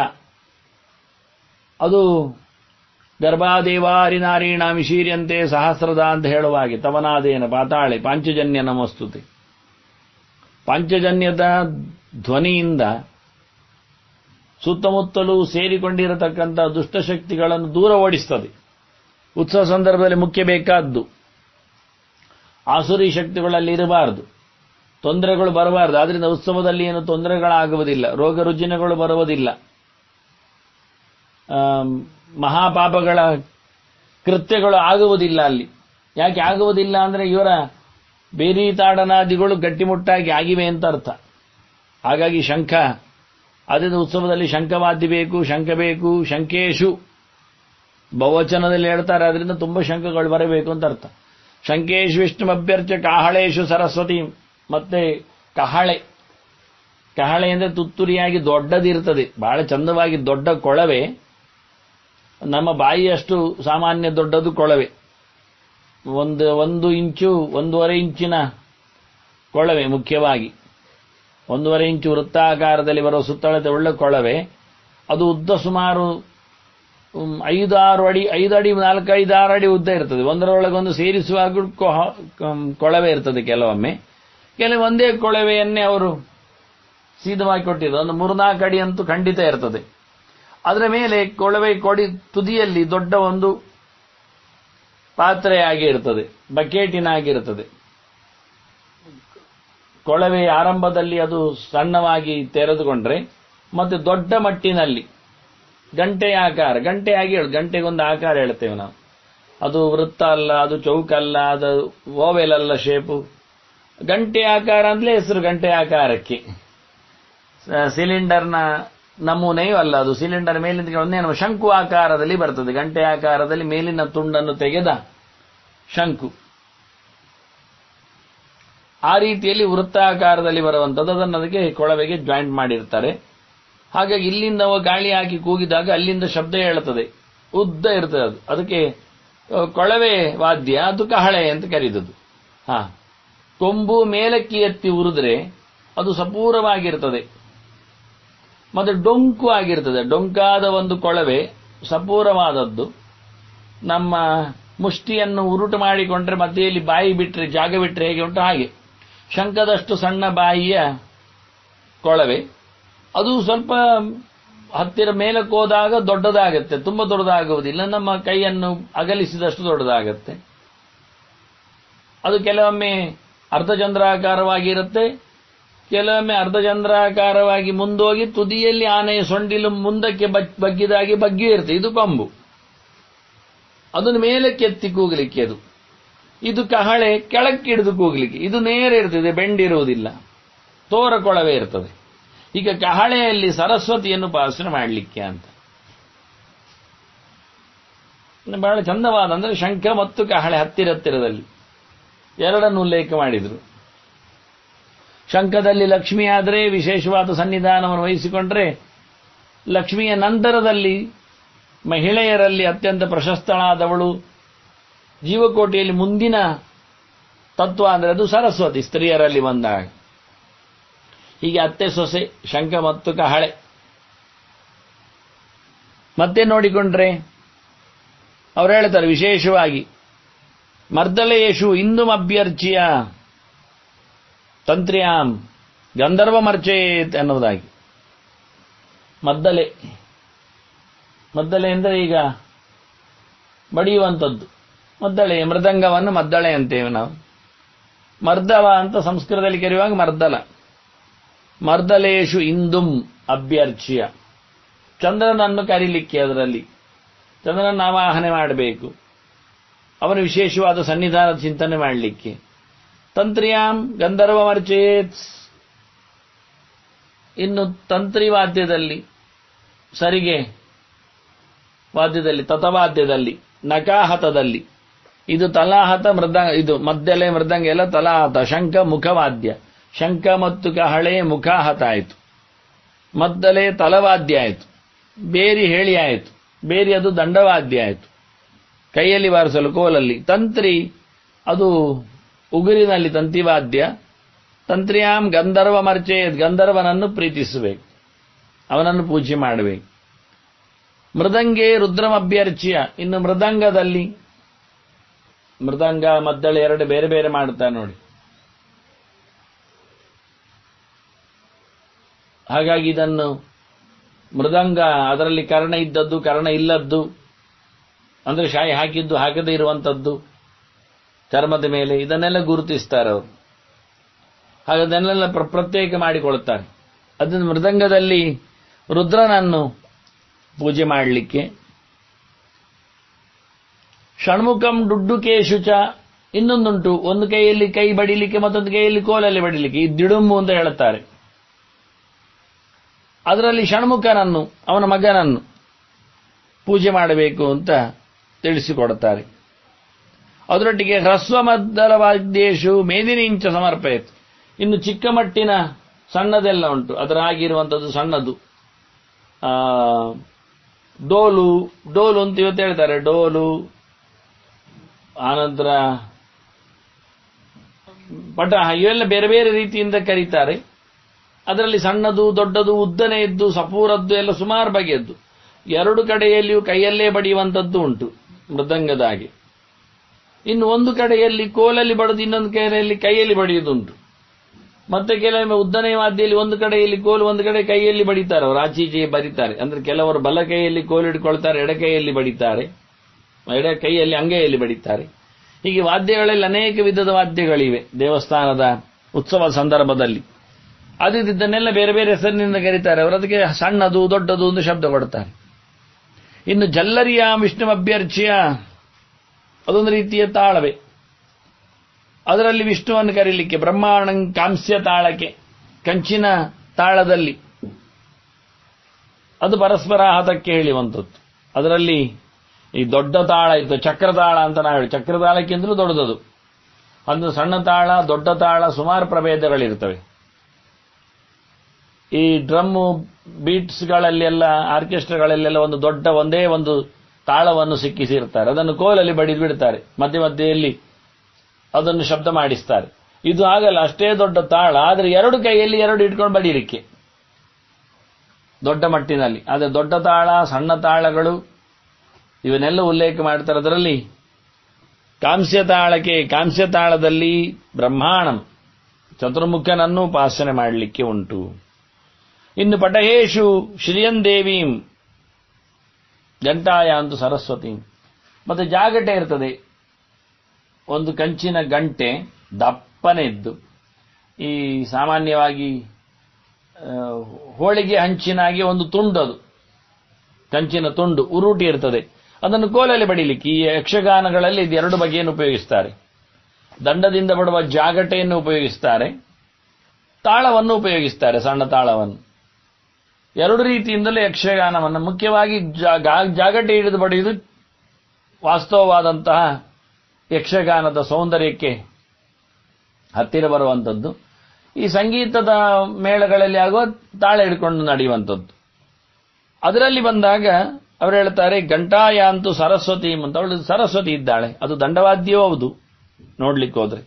ಅದು ಗರ್ಭಾದೇವಾರಿ ನಾರೀಣ ವಿಶೀರ್ಯಂತೆ ಸಹಸ್ರದ ಅಂತ ಹೇಳುವ ಹಾಗೆ ತವನಾದೇನ ಪಾತಾಳೆ ಪಾಂಚಜನ್ಯ ನಮಸ್ತುತಿ ಪಾಂಚಜನ್ಯದ ಧ್ವನಿಯಿಂದ ಸುತ್ತಮುತ್ತಲೂ ಸೇರಿಕೊಂಡಿರತಕ್ಕಂಥ ದುಷ್ಟಶಕ್ತಿಗಳನ್ನು ದೂರ ಓಡಿಸ್ತದೆ ಉತ್ಸವ ಸಂದರ್ಭದಲ್ಲಿ ಮುಖ್ಯ ಬೇಕಾದ್ದು ಆಸುರಿ ಶಕ್ತಿಗಳಲ್ಲಿ ಇರಬಾರದು ತೊಂದರೆಗಳು ಬರಬಾರದು ಆದ್ರಿಂದ ಉತ್ಸವದಲ್ಲಿ ಏನು ತೊಂದರೆಗಳಾಗುವುದಿಲ್ಲ ರೋಗ ರುಜಿನಗಳು ಬರುವುದಿಲ್ಲ ಮಹಾಪಾಪಗಳ ಕೃತ್ಯಗಳು ಆಗುವುದಿಲ್ಲ ಅಲ್ಲಿ ಯಾಕೆ ಆಗುವುದಿಲ್ಲ ಅಂದರೆ ಇವರ ಬೇರಿ ತಾಡನಾದಿಗಳು ಗಟ್ಟಿಮುಟ್ಟಾಗಿ ಆಗಿವೆ ಅಂತ ಅರ್ಥ ಹಾಗಾಗಿ ಶಂಖ ಅದರಿಂದ ಉತ್ಸವದಲ್ಲಿ ಶಂಖವಾದ್ಯ ಬೇಕು ಶಂಖ ಬೇಕು ಶಂಕೇಶು ಬಹುವಚನದಲ್ಲಿ ಹೇಳ್ತಾರೆ ಅದರಿಂದ ತುಂಬ ಶಂಖಗಳು ಬರಬೇಕು ಅಂತ ಅರ್ಥ ಶಂಕೇಶು ವಿಷ್ಣು ಅಭ್ಯರ್ಥ ಕಾಹಳೇಶು ಸರಸ್ವತಿ ಮತ್ತೆ ಕಹಳೆ ಕಹಳೆ ಅಂದ್ರೆ ತುತ್ತುರಿಯಾಗಿ ದೊಡ್ಡದಿರ್ತದೆ ಬಹಳ ಚಂದವಾಗಿ ದೊಡ್ಡ ಕೊಳವೆ ನಮ್ಮ ಬಾಯಿಯಷ್ಟು ಸಾಮಾನ್ಯ ದೊಡ್ಡದು ಕೊಳವೆ ಒಂದು ಒಂದು ಇಂಚು ಒಂದೂವರೆ ಇಂಚಿನ ಕೊಳವೆ ಮುಖ್ಯವಾಗಿ ಒಂದೂವರೆ ಇಂಚು ವೃತ್ತಾಕಾರದಲ್ಲಿ ಬರುವ ಸುತ್ತಳತೆ ಒಳ್ಳೆ ಕೊಳವೆ ಅದು ಉದ್ದ ಸುಮಾರು ಹ್ಮ್, ಐದು ಆರು ಅಡಿ ಐದು ಅಡಿ ನಾಲ್ಕು ಐದು ಆರು ಅಡಿ ಉದ್ದ ಇರ್ತದೆ ಒಂದರೊಳಗೊಂದು ಸೇರಿಸುವಾಗ ಕೊ- ಕಂ- ಕೊಳವೆ ಇರ್ತದೆ ಕೆಲವೊಮ್ಮೆ ಕೆಲವು ಒಂದೇ ಕೊಳವೆಯನ್ನೇ ಅವರು ಸೀದವಾಗಿ ಕೊಟ್ಟಿದ್ದು ಒಂದು ಮೂರ್ನಾಲ್ಕು ಅಡಿ ಅಂತೂ ಖಂಡಿತ ಇರ್ತದೆ ಅದರ ಮೇಲೆ ಕೊಳವೆ ಕೊಡಿ ತುದಿಯಲ್ಲಿ ದೊಡ್ಡ ಒಂದು ಪಾತ್ರೆಯಾಗಿ ಇರ್ತದೆ ಬಕೆಟಿನಾಗಿರ್ತದೆ ಕೊಳವೆ ಆರಂಭದಲ್ಲಿ ಅದು ಸಣ್ಣವಾಗಿ ತೆರೆದುಕೊಂಡ್ರೆ ಮತ್ತೆ ದೊಡ್ಡ ಮಟ್ಟಿನಲ್ಲಿ ಗಂಟೆಯ ಆಕಾರ ಗಂಟೆಯಾಗಿ ಹೇಳು ಗಂಟೆಗೊಂದು ಆಕಾರ ಹೇಳ್ತೇವೆ ನಾವು ಅದು ವೃತ್ತ ಅಲ್ಲ ಅದು ಚೌಕಲ್ಲ ಅದು ಓವೆಲ್ ಅಲ್ಲ ಶೇಪು ಗಂಟೆ ಆಕಾರ ಅಂತಲೇ ಹೆಸರು ಗಂಟೆ ಆಕಾರಕ್ಕೆ ಸ- ಸಿಲಿಂಡರ್ನ ನಮೂನೆಯೂ ಅಲ್ಲ ಅದು ಸಿಲಿಂಡರ್ ಮೇಲಿಂದ ಒಂದೇನು ಶಂಕು ಆಕಾರದಲ್ಲಿ ಬರ್ತದೆ ಗಂಟೆ ಆಕಾರದಲ್ಲಿ ಮೇಲಿನ ತುಂಡನ್ನು ತೆಗೆದ ಶಂಕು ಆ ರೀತಿಯಲ್ಲಿ ವೃತ್ತಾಕಾರದಲ್ಲಿ ಬರುವಂಥದ್ದು ಅದನ್ನು ಅದಕ್ಕೆ ಕೊಳವೆಗೆ ಜಾಯಿಂಟ್ ಮಾಡಿರ್ತಾರೆ ಹಾಗಾಗಿ ಇಲ್ಲಿಂದ ಅವ ಗಾಳಿ ಹಾಕಿ ಕೂಗಿದಾಗ ಅಲ್ಲಿಂದ ಶಬ್ದ ಹೇಳುತ್ತದೆ ಉದ್ದ ಇರ್ತದೆ ಅದು ಅದಕ್ಕೆ ಆ, ಕೊಳವೆ ವಾದ್ಯ ಅದು ಕಹಳೆ ಅಂತ ಕರೀದದ್ದು ಹಾ ಕೊಂಬು ಮೇಲಕ್ಕೆ ಎತ್ತಿ ಉರಿದ್ರೆ ಅದು ಸಪೂರವಾಗಿರ್ತದೆ ಮತ್ತೆ ಡೊಂಕು ಆಗಿರ್ತದೆ ಡೊಂಕಾದ ಒಂದು ಕೊಳವೆ ಸಪೂರವಾದದ್ದು ನಮ್ಮ ಮುಷ್ಟಿಯನ್ನು ಉರುಟು ಮಾಡಿಕೊಂಡ್ರೆ ಮಧ್ಯೆಯಲ್ಲಿ ಬಾಯಿ ಬಿಟ್ಟರೆ ಜಾಗ ಬಿಟ್ಟರೆ ಹೇಗೆ ಉಂಟು ಹಾಗೆ ಶಂಕದಷ್ಟು ಸಣ್ಣ ಬಾಯಿಯ ಕೊಳವೆ ಅದು ಸ್ವಲ್ಪ ಹತ್ತಿರ ಮೇಲಕ್ಕೆ ಹೋದಾಗ ದೊಡ್ಡದಾಗತ್ತೆ ತುಂಬಾ ದೊಡ್ಡದಾಗುವುದಿಲ್ಲ ನಮ್ಮ ಕೈಯನ್ನು ಅಗಲಿಸಿದಷ್ಟು ದೊಡ್ಡದಾಗತ್ತೆ ಅದು ಕೆಲವೊಮ್ಮೆ ಅರ್ಧಚಂದ್ರಾಕಾರವಾಗಿರುತ್ತೆ ಕೆಲವೊಮ್ಮೆ ಅರ್ಧಚಂದ್ರಾಕಾರವಾಗಿ ಮುಂದೋಗಿ ತುದಿಯಲ್ಲಿ ಆನೆಯ ಸೊಂಡಿಲು ಮುಂದಕ್ಕೆ ಬಗ್- ಬಗ್ಗಿದಾಗಿ ಬಗ್ಗಿ ಇರುತ್ತೆ ಇದು ಕೊಂಬು ಅದನ್ನು ಮೇಲಕ್ಕೆ ಎತ್ತಿ ಕೂಗಲಿಕ್ಕೆ ಅದು ಇದು ಕಹಳೆ ಕೆಳಕ್ಕೆ ಹಿಡಿದು ಕೂಗಲಿಕ್ಕೆ ಇದು ನೇರ ಇರ್ತದೆ ಬೆಂಡಿರುವುದಿಲ್ಲ ತೋರ ಕೊಳವೆ ಇರ್ತದೆ ಈಗ ಕಹಳೆಯಲ್ಲಿ ಸರಸ್ವತಿಯನ್ನು ಉಪಾಸನೆ ಮಾಡಲಿಕ್ಕೆ ಅಂತ ಬಹಳ ಚಂದವಾದ ಅಂದ್ರೆ ಶಂಖ ಮತ್ತು ಕಹಳೆ ಹತ್ತಿರ ಹತ್ತಿರದಲ್ಲಿ ಎರಡನ್ನು ಉಲ್ಲೇಖ ಮಾಡಿದರು ಶಂಖದಲ್ಲಿ ಲಕ್ಷ್ಮಿ ಆದರೆ ವಿಶೇಷವಾದ ಸನ್ನಿಧಾನವನ್ನು ವಹಿಸಿಕೊಂಡ್ರೆ ಲಕ್ಷ್ಮಿಯ ನಂತರದಲ್ಲಿ ಮಹಿಳೆಯರಲ್ಲಿ ಅತ್ಯಂತ ಪ್ರಶಸ್ತಳಾದವಳು ಜೀವಕೋಟಿಯಲ್ಲಿ ಮುಂದಿನ ತತ್ವ ಅಂದರೆ ಅದು ಸರಸ್ವತಿ ಸ್ತ್ರೀಯರಲ್ಲಿ ಬಂದಾಗ ಹೀಗೆ ಅತ್ತೆ ಸೊಸೆ ಶಂಖ ಮತ್ತು ಕಹಳೆ ಮತ್ತೆ ನೋಡಿಕೊಂಡ್ರೆ ಅವ್ರು ಹೇಳ್ತಾರೆ ವಿಶೇಷವಾಗಿ ಮರ್ದಲೇಶು ಇಂದು ಅಭ್ಯರ್ಚಿಯ ತಂತ್ರ್ಯಾಂ ಗಂಧರ್ವ ಮರ್ಚೇತ್ ಅನ್ನೋದಾಗಿ ಮದ್ದಲೆ ಮದ್ದಲೆ ಅಂದರೆ ಈಗ ಬಡಿಯುವಂಥದ್ದು ಮದ್ದಳೆ ಮೃದಂಗವನ್ನು ಮದ್ದಳೆ ಅಂತೇವೆ ನಾವು ಮರ್ದವ ಅಂತ ಸಂಸ್ಕೃತದಲ್ಲಿ ಕರೆಯುವಾಗ ಮರ್ದಲ ಮರ್ದಲೇಶು ಇಂದುಂ ಅಭ್ಯರ್ಚ್ಯ ಚಂದ್ರನನ್ನು ಕರೀಲಿಕ್ಕೆ ಅದರಲ್ಲಿ ಚಂದ್ರನ ಆವಾಹನೆ ಮಾಡಬೇಕು ಅವನ ವಿಶೇಷವಾದ ಸನ್ನಿಧಾನದ ಚಿಂತನೆ ಮಾಡಲಿಕ್ಕೆ ತಂತ್ರಿಯಾಂ ಗಂಧರ್ವ ಮರ್ಚೇತ್ ಇನ್ನು ತಂತ್ರಿ ವಾದ್ಯದಲ್ಲಿ ಸರಿಗೆ ವಾದ್ಯದಲ್ಲಿ ತತವಾದ್ಯದಲ್ಲಿ ನಕಾಹತದಲ್ಲಿ ಇದು ತಲಾಹತ ಮೃದಂಗ ಇದು ಮದ್ದಲೆ ಮೃದಂಗ ಎಲ್ಲ ತಲಾಹತ ಶಂಖ ಮುಖವಾದ್ಯ ಶಂಖ ಮತ್ತು ಕಹಳೆ ಮುಖಾಹತ ಆಯಿತು ಮದ್ದಲೆ ತಲವಾದ್ಯ ಆಯಿತು ಬೇರಿ ಹೇಳಿ ಆಯಿತು ಬೇರಿ ಅದು ದಂಡವಾದ್ಯ ಆಯಿತು ಕೈಯಲ್ಲಿ ಬಾರಿಸಲು ಕೋಲಲ್ಲಿ ತಂತ್ರಿ ಅದು ಉಗುರಿನಲ್ಲಿ ತಂತಿವಾದ್ಯ ತಂತ್ರಿಯಾಂ ಗಂಧರ್ವ ಮರ್ಚೆ ಗಂಧರ್ವನನ್ನು ಪ್ರೀತಿಸಬೇಕು ಅವನನ್ನು ಪೂಜೆ ಮಾಡಬೇಕು ಮೃದಂಗೆ ರುದ್ರಮಭ್ಯರ್ಚ್ಯ ಇನ್ನು ಮೃದಂಗದಲ್ಲಿ ಮೃದಂಗ ಮದ್ದಳೆ ಎರಡು ಬೇರೆ ಬೇರೆ ಮಾಡ್ತಾರೆ ನೋಡಿ ಹಾಗಾಗಿ ಇದನ್ನು ಮೃದಂಗ ಅದರಲ್ಲಿ ಕರ್ಣ ಇದ್ದದ್ದು ಕರ್ಣ ಇಲ್ಲದ್ದು ಅಂದ್ರೆ ಶಾಯಿ ಹಾಕಿದ್ದು ಹಾಕದೇ ಇರುವಂಥದ್ದು ಚರ್ಮದ ಮೇಲೆ ಇದನ್ನೆಲ್ಲ ಗುರುತಿಸ್ತಾರೆ ಅವರು ಹಾಗೆ ಅದನ್ನೆಲ್ಲ ಪ್ರ- ಪ್ರತ್ಯೇಕ ಮಾಡಿಕೊಳ್ತಾರೆ ಅದನ್ನು ಮೃದಂಗದಲ್ಲಿ ರುದ್ರನನ್ನು ಪೂಜೆ ಮಾಡಲಿಕ್ಕೆ ಷಣ್ಮುಖಂ ಡುಡ್ಡುಕೇಶು ಚ ಇನ್ನೊಂದುಂಟು ಒಂದು ಕೈಯಲ್ಲಿ ಕೈ ಬಡಿಲಿಕ್ಕೆ ಮತ್ತೊಂದು ಕೈಯಲ್ಲಿ ಕೋಲಲ್ಲಿ ಬಡಿಲಿಕ್ಕೆ ಈ ದಿಡುಂಬು ಅಂತ ಹೇಳುತ್ತಾರೆ ಅದರಲ್ಲಿ ಷಣ್ಮುಖನನ್ನು ಅವನ ಮಗನನ್ನು ಪೂಜೆ ಮಾಡಬೇಕು ಅಂತ ತಿಳಿಸಿಕೊಡುತ್ತಾರೆ ಅದರೊಟ್ಟಿಗೆ ಹ್ರಸ್ವ ಮದ್ದಲವಾದ್ಯೇಶು ಮೇದಿನಿಂಚ ಸಮರ್ಪಯತ್ ಇನ್ನು ಚಿಕ್ಕ ಮಟ್ಟಿನ ಸಣ್ಣದೆಲ್ಲ ಉಂಟು ಅದರ ಆಗಿರುವಂಥದ್ದು ಸಣ್ಣದು ಆ, ಡೋಲು ಡೋಲು ಅಂತ ಇವತ್ತು ಹೇಳ್ತಾರೆ ಡೋಲು ಆನಂತರ ಪಟ ಇವೆಲ್ಲ ಬೇರೆ ಬೇರೆ ರೀತಿಯಿಂದ ಕರೀತಾರೆ ಅದರಲ್ಲಿ ಸಣ್ಣದು ದೊಡ್ಡದು ಉದ್ದನೆ ಇದ್ದು ಸಪೂರದ್ದು ಎಲ್ಲ ಸುಮಾರು ಬಗೆಯದ್ದು ಎರಡು ಕಡೆಯಲ್ಲಿಯೂ ಕೈಯಲ್ಲೇ ಬಡಿಯುವಂಥದ್ದು ಉಂಟು ಮೃದಂಗದ ಹಾಗೆ ಇನ್ನು ಒಂದು ಕಡೆಯಲ್ಲಿ ಕೋಲಲ್ಲಿ ಬಡದು ಇನ್ನೊಂದು ಕಡೆಯಲ್ಲಿ ಕೈಯಲ್ಲಿ ಬಡಿಯುವುದುಂಟು ಮತ್ತೆ ಕೆಲವೊಮ್ಮೆ ಉದ್ದನೆ ವಾದ್ಯದಲ್ಲಿ ಒಂದು ಕಡೆಯಲ್ಲಿ ಕೋಲು ಒಂದು ಕಡೆ ಕೈಯಲ್ಲಿ ಬಡಿತಾರೆ ಅವರು ಆಚೀಚೆ ಬರೀತಾರೆ ಅಂದ್ರೆ ಕೆಲವರು ಬಲ ಕೈಯಲ್ಲಿ ಕೋಲು ಹಿಡ್ಕೊಳ್ತಾರೆ ಎಡ ಕೈಯಲ್ಲಿ ಬಡಿತಾರೆ ಎಡ ಕೈಯಲ್ಲಿ ಅಂಗೈಯಲ್ಲಿ ಬಡಿತಾರೆ ಹೀಗೆ ವಾದ್ಯಗಳಲ್ಲಿ ಅನೇಕ ವಿಧದ ವಾದ್ಯಗಳಿವೆ ದೇವಸ್ಥಾನದ ಉತ್ಸವ ಸಂದರ್ಭದಲ್ಲಿ ಅದು ಇದನ್ನೆಲ್ಲ ಬೇರೆ ಬೇರೆ ಹೆಸರಿನಿಂದ ಕರೀತಾರೆ ಅವರು ಅದಕ್ಕೆ ಸಣ್ಣದು ದೊಡ್ಡದು ಒಂದು ಶಬ್ದ ಕೊಡ್ತಾರೆ ಇನ್ನು ಜಲ್ಲರಿಯ ವಿಷ್ಣು ಅಭ್ಯರ್ಚಿಯ ಅದೊಂದು ರೀತಿಯ ತಾಳವೇ ಅದರಲ್ಲಿ ವಿಷ್ಣುವನ್ನು ಕರೀಲಿಕ್ಕೆ ಬ್ರಹ್ಮಾಂಡ ಕಾಂಸ್ಯ ತಾಳಕ್ಕೆ ಕಂಚಿನ ತಾಳದಲ್ಲಿ ಅದು ಪರಸ್ಪರ ಹತಕ್ಕೆ ಹೇಳಿವಂಥದ್ದು ಅದರಲ್ಲಿ ಈ ದೊಡ್ಡ ತಾಳ ಇತ್ತು ಚಕ್ರತಾಳ ಅಂತ ನಾವು ಹೇಳಿ ಚಕ್ರತಾಳಕ್ಕಿಂತಲೂ ದೊಡ್ಡದದು ಅಂದ್ರೆ ಸಣ್ಣ ತಾಳ ದೊಡ್ಡ ತಾಳ ಸುಮಾರು ಪ್ರಭೇದಗಳಿರ್ತವೆ ಈ ಡ್ರಮ್ಮು ಬೀಟ್ಸ್ಗಳಲ್ಲೆಲ್ಲ ಆರ್ಕೆಸ್ಟ್ರಾಗಳಲ್ಲೆಲ್ಲ ಒಂದು ದೊಡ್ಡ ಒಂದೇ ಒಂದು ತಾಳವನ್ನು ಸಿಕ್ಕಿಸಿರ್ತಾರೆ ಅದನ್ನು ಕೋಲಲ್ಲಿ ಬಡಿದು ಬಿಡ್ತಾರೆ ಮಧ್ಯ ಮಧ್ಯೆಯಲ್ಲಿ ಅದನ್ನು ಶಬ್ದ ಮಾಡಿಸ್ತಾರೆ ಇದು ಆಗಲ್ಲ ಅಷ್ಟೇ ದೊಡ್ಡ ತಾಳ ಆದರೆ ಎರಡು ಕೈಯಲ್ಲಿ ಎರಡು ಇಟ್ಕೊಂಡು ಬಡೀಲಿಕ್ಕೆ ದೊಡ್ಡ ಮಟ್ಟಿನಲ್ಲಿ ಆದರೆ ದೊಡ್ಡ ತಾಳ ಸಣ್ಣ ತಾಳಗಳು ಇವನ್ನೆಲ್ಲ ಉಲ್ಲೇಖ ಮಾಡ್ತಾರೆ ಅದರಲ್ಲಿ ಕಾಂಸ್ಯ ತಾಳಕ್ಕೆ ಕಾಂಸ್ಯ ತಾಳದಲ್ಲಿ ಬ್ರಹ್ಮಾಣಂ ಚತುರ್ಮುಖನನ್ನು ಉಪಾಸನೆ ಮಾಡಲಿಕ್ಕೆ ಉಂಟು ಇನ್ನು ಪಟಹೇಶು ಶ್ರಿಯಂದೇವೀಂ ಗಂಟಾಯಾಂತು ಸರಸ್ವತಿ ಮತ್ತೆ ಜಾಗಟೆ ಇರ್ತದೆ ಒಂದು ಕಂಚಿನ ಗಂಟೆ ದಪ್ಪನೆ ಇದ್ದು ಈ ಸಾಮಾನ್ಯವಾಗಿ ಆ, ಹೋಳಿಗೆ ಹಂಚಿನಾಗಿ ಒಂದು ತುಂಡು ಅದು ಕಂಚಿನ ತುಂಡು ಉರುಟಿ ಇರ್ತದೆ ಅದನ್ನು ಕೋಲಲ್ಲಿ ಬಡಿಲಿಕ್ಕೆ ಈ ಯಕ್ಷಗಾನಗಳಲ್ಲಿ ಇದು ಎರಡು ಬಗೆಯನ್ನು ಉಪಯೋಗಿಸ್ತಾರೆ ದಂಡದಿಂದ ಬಡುವ ಜಾಗಟೆಯನ್ನು ಉಪಯೋಗಿಸ್ತಾರೆ ತಾಳವನ್ನು ಉಪಯೋಗಿಸ್ತಾರೆ ಸಣ್ಣ ತಾಳವನ್ನು ಎರಡು ರೀತಿಯಿಂದಲೇ ಯಕ್ಷಗಾನವನ್ನು ಮುಖ್ಯವಾಗಿ ಜಾ- ಗಾ- ಜಾಗಟೆ ಹಿಡಿದು ಬಡಿಯುವುದು ವಾಸ್ತವವಾದಂತಹ ಯಕ್ಷಗಾನದ ಸೌಂದರ್ಯಕ್ಕೆ ಹತ್ತಿರ ಬರುವಂಥದ್ದು ಈ ಸಂಗೀತದ ಮೇಳಗಳಲ್ಲಿ ಆಗುವ ತಾಳ ಹಿಡ್ಕೊಂಡು ನಡೆಯುವಂಥದ್ದು ಅದರಲ್ಲಿ ಬಂದಾಗ ಅವರು ಹೇಳ್ತಾರೆ ಗಂಟಾಯಾಂತು ಸರಸ್ವತಿ ಅಂತ ಅವಳು ಸರಸ್ವತಿ ಇದ್ದಾಳೆ ಅದು ದಂಡವಾದ್ಯವೂ ಹೌದು ನೋಡ್ಲಿಕ್ಕೆ ಹೋದ್ರೆ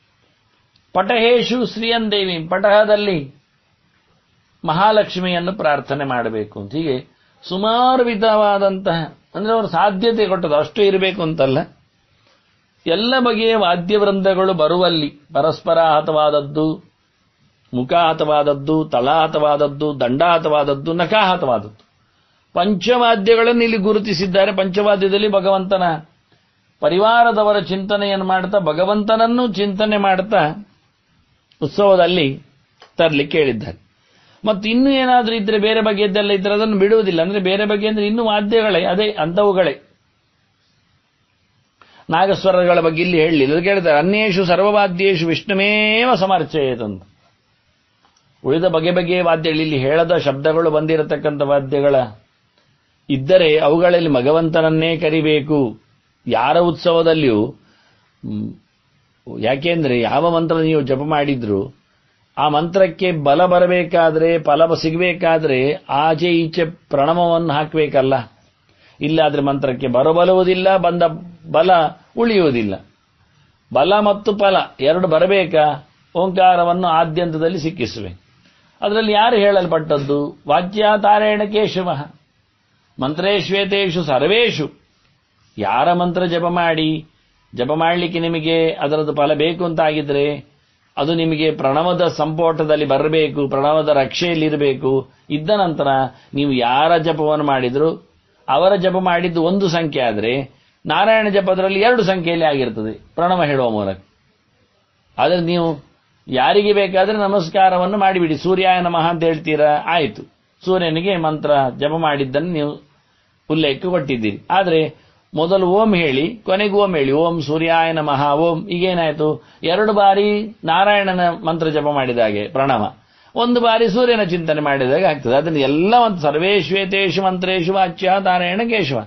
ಪಟಹೇಶು ಶ್ರೀಯಂದೇವಿ ಪಟಹದಲ್ಲಿ ಮಹಾಲಕ್ಷ್ಮಿಯನ್ನು ಪ್ರಾರ್ಥನೆ ಮಾಡಬೇಕು ಅಂತ ಹೀಗೆ ಸುಮಾರು ವಿಧವಾದಂತಹ ಅಂದ್ರೆ ಅವರು ಸಾಧ್ಯತೆ ಕೊಟ್ಟದ್ದು ಅಷ್ಟು ಇರಬೇಕು ಅಂತಲ್ಲ ಎಲ್ಲ ಬಗೆಯ ವಾದ್ಯವೃಂದಗಳು ಬರುವಲ್ಲಿ ಪರಸ್ಪರಾಹತವಾದದ್ದು ಮುಖಾಹತವಾದದ್ದು ತಳಾಹತವಾದದ್ದು ದಂಡಾಹತವಾದದ್ದು ನಕಾಹತವಾದದ್ದು ಪಂಚವಾದ್ಯಗಳನ್ನು ಇಲ್ಲಿ ಗುರುತಿಸಿದ್ದಾರೆ ಪಂಚವಾದ್ಯದಲ್ಲಿ ಭಗವಂತನ ಪರಿವಾರದವರ ಚಿಂತನೆಯನ್ನು ಮಾಡ್ತಾ ಭಗವಂತನನ್ನು ಚಿಂತನೆ ಮಾಡ್ತಾ ಉತ್ಸವದಲ್ಲಿ ತರಲಿಕ್ಕೆ ಹೇಳಿದ್ದಾರೆ ಮತ್ತು ಇನ್ನೂ ಏನಾದರೂ ಇದ್ರೆ ಬೇರೆ ಬಗೆಯದ್ದೆಲ್ಲ ಇದ್ರೆ ಅದನ್ನು ಬಿಡುವುದಿಲ್ಲ ಅಂದ್ರೆ ಬೇರೆ ಬಗೆ ಅಂದ್ರೆ ಇನ್ನೂ ವಾದ್ಯಗಳೇ ಅದೇ ಅಂಥವುಗಳೇ ನಾಗಸ್ವರಗಳ ಬಗ್ಗೆ ಇಲ್ಲಿ ಹೇಳಲಿ ಅದಕ್ಕೆ ಹೇಳ್ತಾರೆ ಅನ್ಯೇಷು ಸರ್ವವಾದ್ಯೇಶು ವಿಷ್ಣುಮೇವ ಸಮರ್ಚಯೇತಂತ ಉಳಿದ ಬಗೆ ಬಗೆಯ ವಾದ್ಯಗಳು ಇಲ್ಲಿ ಹೇಳದ ಶಬ್ದಗಳು ಬಂದಿರತಕ್ಕಂಥ ವಾದ್ಯಗಳ ಇದ್ದರೆ ಅವುಗಳಲ್ಲಿ ಭಗವಂತನನ್ನೇ ಕರಿಬೇಕು ಯಾರ ಉತ್ಸವದಲ್ಲಿಯೂ ಮ್, ಯಾಕೆಂದ್ರೆ ಯಾವ ಮಂತ್ರ ನೀವು ಜಪ ಮಾಡಿದ್ರು ಆ ಮಂತ್ರಕ್ಕೆ ಬಲ ಬರಬೇಕಾದ್ರೆ ಫಲ ಸಿಗಬೇಕಾದ್ರೆ ಆಚೆ ಈಚೆ ಪ್ರಣವವನ್ನು ಹಾಕಬೇಕಲ್ಲ ಇಲ್ಲಾದ್ರೆ ಮಂತ್ರಕ್ಕೆ ಬರಬಲುವುದಿಲ್ಲ ಬಂದ ಬಲ ಉಳಿಯುವುದಿಲ್ಲ ಬಲ ಮತ್ತು ಫಲ ಎರಡು ಬರಬೇಕಾ ಓಂಕಾರವನ್ನು ಆದ್ಯಂತದಲ್ಲಿ ಸಿಕ್ಕಿಸುವೆ ಅದರಲ್ಲಿ ಯಾರು ಹೇಳಲ್ಪಟ್ಟದ್ದು ವಾಚ್ಯ ತಾರೇಣ ಕೇಶವ ಮಂತ್ರೇಶ್ವೇತೇಶು ಸರ್ವೇಶು ಯಾರ ಮಂತ್ರ ಜಪ ಮಾಡಿ ಜಪ ಮಾಡಲಿಕ್ಕೆ ನಿಮಗೆ ಅದರದ್ದು ಫಲ ಬೇಕು ಅಂತಾಗಿದ್ರೆ ಅದು ನಿಮಗೆ ಪ್ರಣವದ ಸಂಪೋಟದಲ್ಲಿ ಬರಬೇಕು ಪ್ರಣವದ ರಕ್ಷೆಯಲ್ಲಿರಬೇಕು ಇದ್ದ ನಂತರ ನೀವು ಯಾರ ಜಪವನ್ನು ಮಾಡಿದ್ರು ಅವರ ಜಪ ಮಾಡಿದ್ದು ಒಂದು ಸಂಖ್ಯೆ ಆದರೆ ನಾರಾಯಣ ಜಪದರಲ್ಲಿ ಎರಡು ಸಂಖ್ಯೆಯಲ್ಲಿ ಆಗಿರ್ತದೆ ಪ್ರಣವ ಹೇಳುವ ಮೂಲಕ ಆದರೆ ನೀವು ಯಾರಿಗೆ ಬೇಕಾದ್ರೆ ನಮಸ್ಕಾರವನ್ನು ಮಾಡಿಬಿಡಿ ಸೂರ್ಯಾಯ ನಮಃ ಅಂತ ಹೇಳ್ತೀರಾ ಆಯಿತು ಸೂರ್ಯನಿಗೆ ಮಂತ್ರ ಜಪ ಮಾಡಿದ್ದನ್ನು ನೀವು ಉಲ್ಲೇಖ ಕೊಟ್ಟಿದ್ದೀರಿ ಆದರೆ ಮೊದಲು ಓಂ ಹೇಳಿ ಕೊನೆಗೂ ಓಂ ಹೇಳಿ ಓಂ ಸೂರ್ಯಾಯ ನಮಃ ಓಂ ಈಗೇನಾಯಿತು ಎರಡು ಬಾರಿ ನಾರಾಯಣನ ಮಂತ್ರ ಜಪ ಮಾಡಿದ ಹಾಗೆ ಪ್ರಣವ ಒಂದು ಬಾರಿ ಸೂರ್ಯನ ಚಿಂತನೆ ಮಾಡಿದಾಗ ಆಗ್ತದೆ ಅದನ್ನು ಎಲ್ಲ ಒಂದು ಸರ್ವೇಶ್ವೇತೇಶು ಮಂತ್ರೇಶು ವಾಚ್ಯ ನಾರಾಯಣ ಕೇಶವ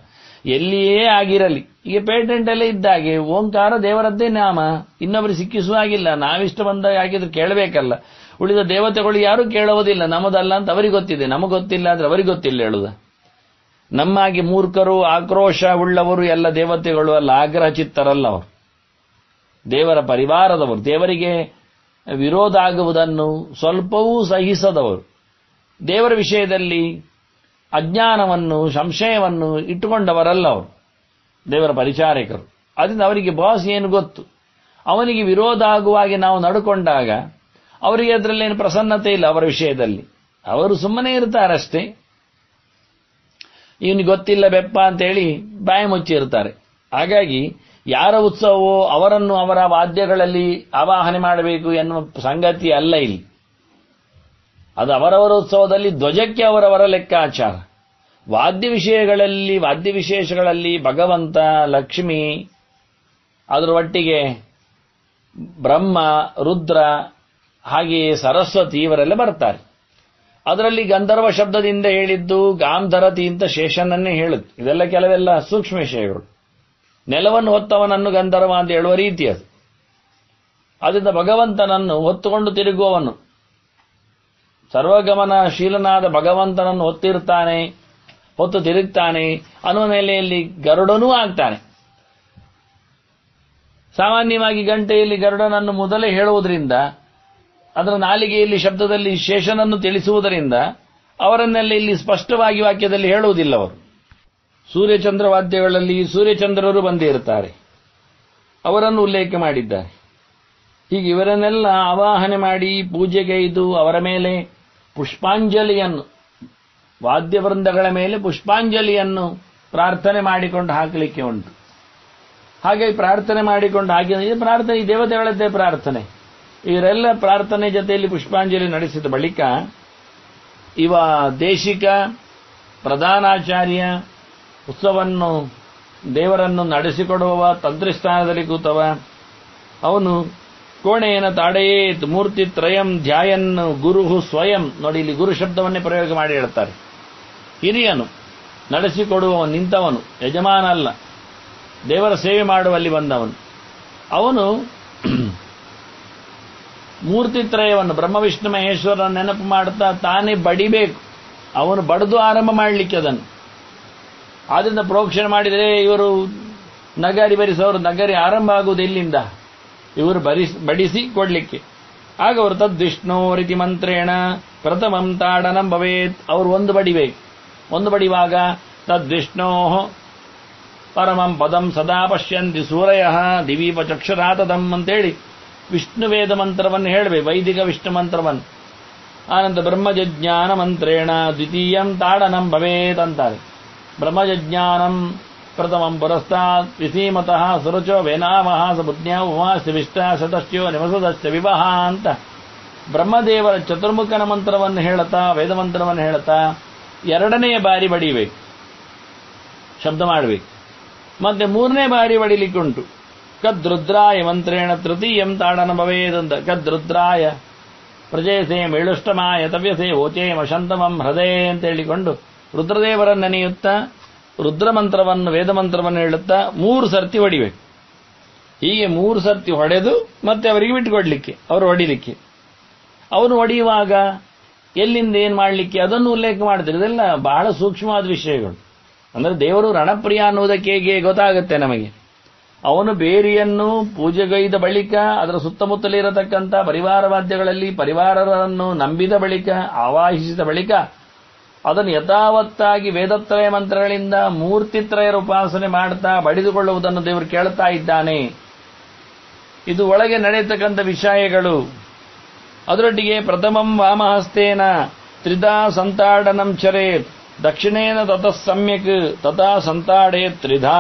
ಎಲ್ಲಿಯೇ ಆಗಿರಲಿ ಈಗ ಪೇಟೆಂಟ್ ಅಲ್ಲೇ ಇದ್ದಾಗೆ ಓಂಕಾರ ದೇವರದ್ದೇ ನಾಮ ಇನ್ನೊಬ್ಬರು ಸಿಕ್ಕಿಸುವ ಹಾಗಿಲ್ಲ ನಾವಿಷ್ಟ ಬಂದಾಗ ಆಗಿದ್ರೆ ಕೇಳಬೇಕಲ್ಲ ಉಳಿದ ದೇವತೆಗಳು ಯಾರೂ ಕೇಳುವುದಿಲ್ಲ ನಮ್ಮದಲ್ಲ ಅಂತ ಅವರಿಗೆ ಗೊತ್ತಿದೆ ನಮಗೆ ಗೊತ್ತಿಲ್ಲ ಅಂದ್ರೆ ಅವರಿಗೆ ಗೊತ್ತಿಲ್ಲ ಹೇಳುದ ನಮ್ಮಾಗಿ ಮೂರ್ಖರು ಆಕ್ರೋಶ ಉಳ್ಳವರು ಎಲ್ಲ ದೇವತೆಗಳು ಅಲ್ಲ ಆಗ್ರಹ ಚಿತ್ತರಲ್ಲ ಅವರು ದೇವರ ಪರಿವಾರದವರು ದೇವರಿಗೆ ವಿರೋಧ ಆಗುವುದನ್ನು ಸ್ವಲ್ಪವೂ ಸಹಿಸದವರು ದೇವರ ವಿಷಯದಲ್ಲಿ ಅಜ್ಞಾನವನ್ನು ಸಂಶಯವನ್ನು ಇಟ್ಟುಕೊಂಡವರಲ್ಲ ಅವರು ದೇವರ ಪರಿಚಾರಕರು ಅದರಿಂದ ಅವರಿಗೆ ಬಾಸ್ ಏನು ಗೊತ್ತು ಅವನಿಗೆ ವಿರೋಧ ಆಗುವ ಹಾಗೆ ನಾವು ನಡ್ಕೊಂಡಾಗ ಅವರಿಗೆ ಅದರಲ್ಲೇನು ಪ್ರಸನ್ನತೆ ಇಲ್ಲ ಅವರ ವಿಷಯದಲ್ಲಿ ಅವರು ಸುಮ್ಮನೆ ಇರ್ತಾರಷ್ಟೇ ಇವನಿಗೆ ಗೊತ್ತಿಲ್ಲ ಬೆಪ್ಪ ಅಂತೇಳಿ ಬಾಯಿ ಮುಚ್ಚಿರ್ತಾರೆ ಹಾಗಾಗಿ ಯಾರ ಉತ್ಸವವೋ ಅವರನ್ನು ಅವರ ವಾದ್ಯಗಳಲ್ಲಿ ಆವಾಹನೆ ಮಾಡಬೇಕು ಎನ್ನುವ ಸಂಗತಿ ಅಲ್ಲ ಇಲ್ಲಿ ಅದು ಅವರವರ ಉತ್ಸವದಲ್ಲಿ ಧ್ವಜಕ್ಕೆ ಅವರವರ ಲೆಕ್ಕಾಚಾರ ವಾದ್ಯ ವಿಷಯಗಳಲ್ಲಿ ವಾದ್ಯ ವಿಶೇಷಗಳಲ್ಲಿ ಭಗವಂತ ಲಕ್ಷ್ಮಿ ಅದರ ಒಟ್ಟಿಗೆ ಬ್ರಹ್ಮ ರುದ್ರ ಹಾಗೆಯೇ ಸರಸ್ವತಿ ಇವರೆಲ್ಲ ಬರ್ತಾರೆ ಅದರಲ್ಲಿ ಗಂಧರ್ವ ಶಬ್ದದಿಂದ ಹೇಳಿದ್ದು ಗಾಂಧರತಿ ಅಂತ ಶೇಷನನ್ನೇ ಹೇಳುತ್ತೆ ಇದೆಲ್ಲ ಕೆಲವೆಲ್ಲ ಸೂಕ್ಷ್ಮ ವಿಷಯಗಳು ನೆಲವನ್ನು ಹೊತ್ತವನನ್ನು ಗಂಧರ್ವ ಅಂತ ಹೇಳುವ ರೀತಿ ಅದು ಅದರಿಂದ ಭಗವಂತನನ್ನು ಹೊತ್ತುಕೊಂಡು ತಿರುಗುವವನು ಸರ್ವಗಮನಶೀಲನಾದ ಭಗವಂತನನ್ನು ಹೊತ್ತಿರ್ತಾನೆ ಹೊತ್ತು ತಿರುಗ್ತಾನೆ ಅನ್ನುವ ನೆಲೆಯಲ್ಲಿ ಗರುಡನೂ ಆಗ್ತಾನೆ ಸಾಮಾನ್ಯವಾಗಿ ಗಂಟೆಯಲ್ಲಿ ಗರುಡನನ್ನು ಮೊದಲೇ ಹೇಳುವುದರಿಂದ ಅದರ ನಾಲಿಗೆಯಲ್ಲಿ ಶಬ್ದದಲ್ಲಿ ಶೇಷನನ್ನು ತಿಳಿಸುವುದರಿಂದ ಅವರನ್ನೆಲ್ಲ ಇಲ್ಲಿ ಸ್ಪಷ್ಟವಾಗಿ ವಾಕ್ಯದಲ್ಲಿ ಹೇಳುವುದಿಲ್ಲ ಅವರು ಸೂರ್ಯಚಂದ್ರ ವಾದ್ಯಗಳಲ್ಲಿ ಸೂರ್ಯಚಂದ್ರರು ಬಂದೇ ಇರ್ತಾರೆ ಅವರನ್ನು ಉಲ್ಲೇಖ ಮಾಡಿದ್ದಾರೆ ಹೀಗೆ ಇವರನ್ನೆಲ್ಲ ಆವಾಹನೆ ಮಾಡಿ ಪೂಜೆಗೈದು ಅವರ ಮೇಲೆ ಪುಷ್ಪಾಂಜಲಿಯನ್ನು ವಾದ್ಯವೃಂದಗಳ ಮೇಲೆ ಪುಷ್ಪಾಂಜಲಿಯನ್ನು ಪ್ರಾರ್ಥನೆ ಮಾಡಿಕೊಂಡು ಹಾಕಲಿಕ್ಕೆ ಉಂಟು ಹಾಗೆ ಪ್ರಾರ್ಥನೆ ಮಾಡಿಕೊಂಡು ಹಾಕಿ ಪ್ರಾರ್ಥನೆ ಈ ದೇವತೆಗಳದ್ದೇ ಪ್ರಾರ್ಥನೆ ಇವರೆಲ್ಲ ಪ್ರಾರ್ಥನೆ ಜೊತೆಯಲ್ಲಿ ಪುಷ್ಪಾಂಜಲಿ ನಡೆಸಿದ ಬಳಿಕ ಇವ ದೇಶಿಕ ಪ್ರಧಾನಾಚಾರ್ಯ ಉತ್ಸವನ್ನು ದೇವರನ್ನು ನಡೆಸಿಕೊಡುವವ ತಂತ್ರಿಸ್ಥಾನದಲ್ಲಿ ಕೂತವ ಅವನು ಕೋಣೆಯನ ತಾಡೆಯೇತ್ ಮೂರ್ತಿ ತ್ರಯಂ ಧ್ಯಾಯನ್ ಗುರುಹು ಸ್ವಯಂ ನೋಡಿ ಇಲ್ಲಿ ಗುರು ಶಬ್ದವನ್ನೇ ಪ್ರಯೋಗ ಮಾಡಿ ಹೇಳ್ತಾರೆ ಹಿರಿಯನು ನಡೆಸಿಕೊಡುವವನು ನಿಂತವನು ಯಜಮಾನ ಅಲ್ಲ ದೇವರ ಸೇವೆ ಮಾಡುವಲ್ಲಿ ಬಂದವನು ಅವನು ಮೂರ್ತಿತ್ರಯವನ್ನು ಬ್ರಹ್ಮ ವಿಷ್ಣು ಮಹೇಶ್ವರನ ನೆನಪು ಮಾಡುತ್ತಾ ತಾನೇ ಬಡಿಬೇಕು ಅವನು ಬಡಿದು ಆರಂಭ ಮಾಡಲಿಕ್ಕೆ ಅದನ್ನು ಆದ್ರಿಂದ ಪ್ರೋಕ್ಷಣೆ ಮಾಡಿದರೆ ಇವರು ನಗರಿ ಬರಿಸೋರು ನಗರಿ ಆರಂಭ ಆಗುವುದು ಎಲ್ಲಿಂದ ಇವರು ಬರಿಸ್ ಬಡಿಸಿ ಕೊಡ್ಲಿಕ್ಕೆ ಆಗ ಅವರು ತದ್ವಿಷ್ಣು ರೀತಿ ಮಂತ್ರೇಣ ಪ್ರಥಮಂ ತಾಡನಂ ಭವೇತ್ ಅವರು ಒಂದು ಬಡಿಬೇಕು ಒಂದು ಬಡಿವಾಗ ತದ್ವಿಷ್ಣೋ ಪರಮಂ ಪದಂ ಸದಾ ಪಶ್ಯಂತಿ ಸೂರಯ ದಿವೀಪ ಚಕ್ಷುರಾತದಂ ಅಂತೇಳಿ ವಿಷ್ಣು ವೇದ ಮಂತ್ರವನ್ನು ಹೇಳಬೇಕು ವೈದಿಕ ವಿಷ್ಣು ಮಂತ್ರವನ್ನು ಆನಂತರ ಬ್ರಹ್ಮಜಜ್ಞಾನ ಮಂತ್ರೇಣ ದ್ವಿತೀಯಂ ತಾಡನಂ ಭವೇತ್ ಅಂತಾರೆ ಬ್ರಹ್ಮಜಜ್ಞಾನಂ ಪ್ರಥಮಂ ಪುರಸ್ತಾತ್ ವಿಸೀಮತಃ ಸುರುಚೋ ವೇನಾಮಹ ಸಬುಜ್ಞಾ ಉಮಾಸ್ಯ ವಿಷ್ಟ ಶತಶ್ಚೋ ನಿವಸದಶ್ಚ ವಿವಾಹ ಅಂತ ಬ್ರಹ್ಮದೇವರ ಚತುರ್ಮುಖನ ಮಂತ್ರವನ್ನು ಹೇಳುತ್ತಾ ವೇದ ಮಂತ್ರವನ್ನು ಹೇಳುತ್ತಾ ಎರಡನೆಯ ಬಾರಿ ಬಡಿಬೇಕು ಶಬ್ದ ಮಾಡಬೇಕು ಮತ್ತೆ ಮೂರನೇ ಬಾರಿ ಬಡಿಲಿಕ್ಕುಂಟು ಕದ್ರುದ್ರಾಯ ಮಂತ್ರೇಣ ತೃತೀಯಂ ತಾಡನ ಭವೇದಂತ ಕದ್ರುದ್ರಾಯ ಪ್ರಜೇಸೇ ಮೇಳುಷ್ಟಮಾಯ ತವ್ಯಸೇ ಓಚೇಮ ಶಂತಮಂ ಹೃದಯ ಅಂತ ಹೇಳಿಕೊಂಡು ರುದ್ರದೇವರನ್ನು ನೆನೆಯುತ್ತಾ ರುದ್ರ ಮಂತ್ರವನ್ನು ವೇದ ಮಂತ್ರವನ್ನು ಹೇಳುತ್ತಾ ಮೂರು ಸರ್ತಿ ಹೊಡಿಬೇಕು ಹೀಗೆ ಮೂರು ಸರ್ತಿ ಹೊಡೆದು ಮತ್ತೆ ಅವರಿಗೆ ಬಿಟ್ಟುಕೊಡ್ಲಿಕ್ಕೆ ಅವರು ಹೊಡಿಲಿಕ್ಕೆ ಅವನು ಹೊಡೆಯುವಾಗ ಎಲ್ಲಿಂದ ಏನು ಮಾಡಲಿಕ್ಕೆ ಅದನ್ನು ಉಲ್ಲೇಖ ಮಾಡ್ತಾರೆ ಇದೆಲ್ಲ ಬಹಳ ಸೂಕ್ಷ್ಮವಾದ ವಿಷಯಗಳು ಅಂದರೆ ದೇವರು ರಣಪ್ರಿಯ ಅನ್ನುವುದಕ್ಕೆ ಹೇಗೆ ಗೊತ್ತಾಗುತ್ತೆ ನಮಗೆ ಅವನು ಬೇರಿಯನ್ನು ಪೂಜೆಗೈದ ಬಳಿಕ ಅದರ ಸುತ್ತಮುತ್ತಲಿರತಕ್ಕಂಥ ಪರಿವಾರ ವಾದ್ಯಗಳಲ್ಲಿ ಪರಿವಾರರನ್ನು ನಂಬಿದ ಬಳಿಕ ಆವಾಹಿಸಿದ ಬಳಿಕ ಅದನ್ನು ಯಥಾವತ್ತಾಗಿ ವೇದತ್ರಯ ಮಂತ್ರಗಳಿಂದ ಮೂರ್ತಿತ್ರಯರ ಉಪಾಸನೆ ಮಾಡ್ತಾ ಬಡಿದುಕೊಳ್ಳುವುದನ್ನು ದೇವರು ಕೇಳುತ್ತಾ ಇದ್ದಾನೆ ಇದು ಒಳಗೆ ನಡೆಯತಕ್ಕಂಥ ವಿಷಯಗಳು ಅದರೊಟ್ಟಿಗೆ ಪ್ರಥಮಂ ವಾಮಹಸ್ತೇನ ತ್ರಿದಾ ಸಂತಾಡನಂ ಚರೇತ್ ದಕ್ಷಿಣೇನ ತತಃ ಸಮ್ಯಕ್ ತಥಾ ಸಂತಾಡೇ ತ್ರಿಧಾ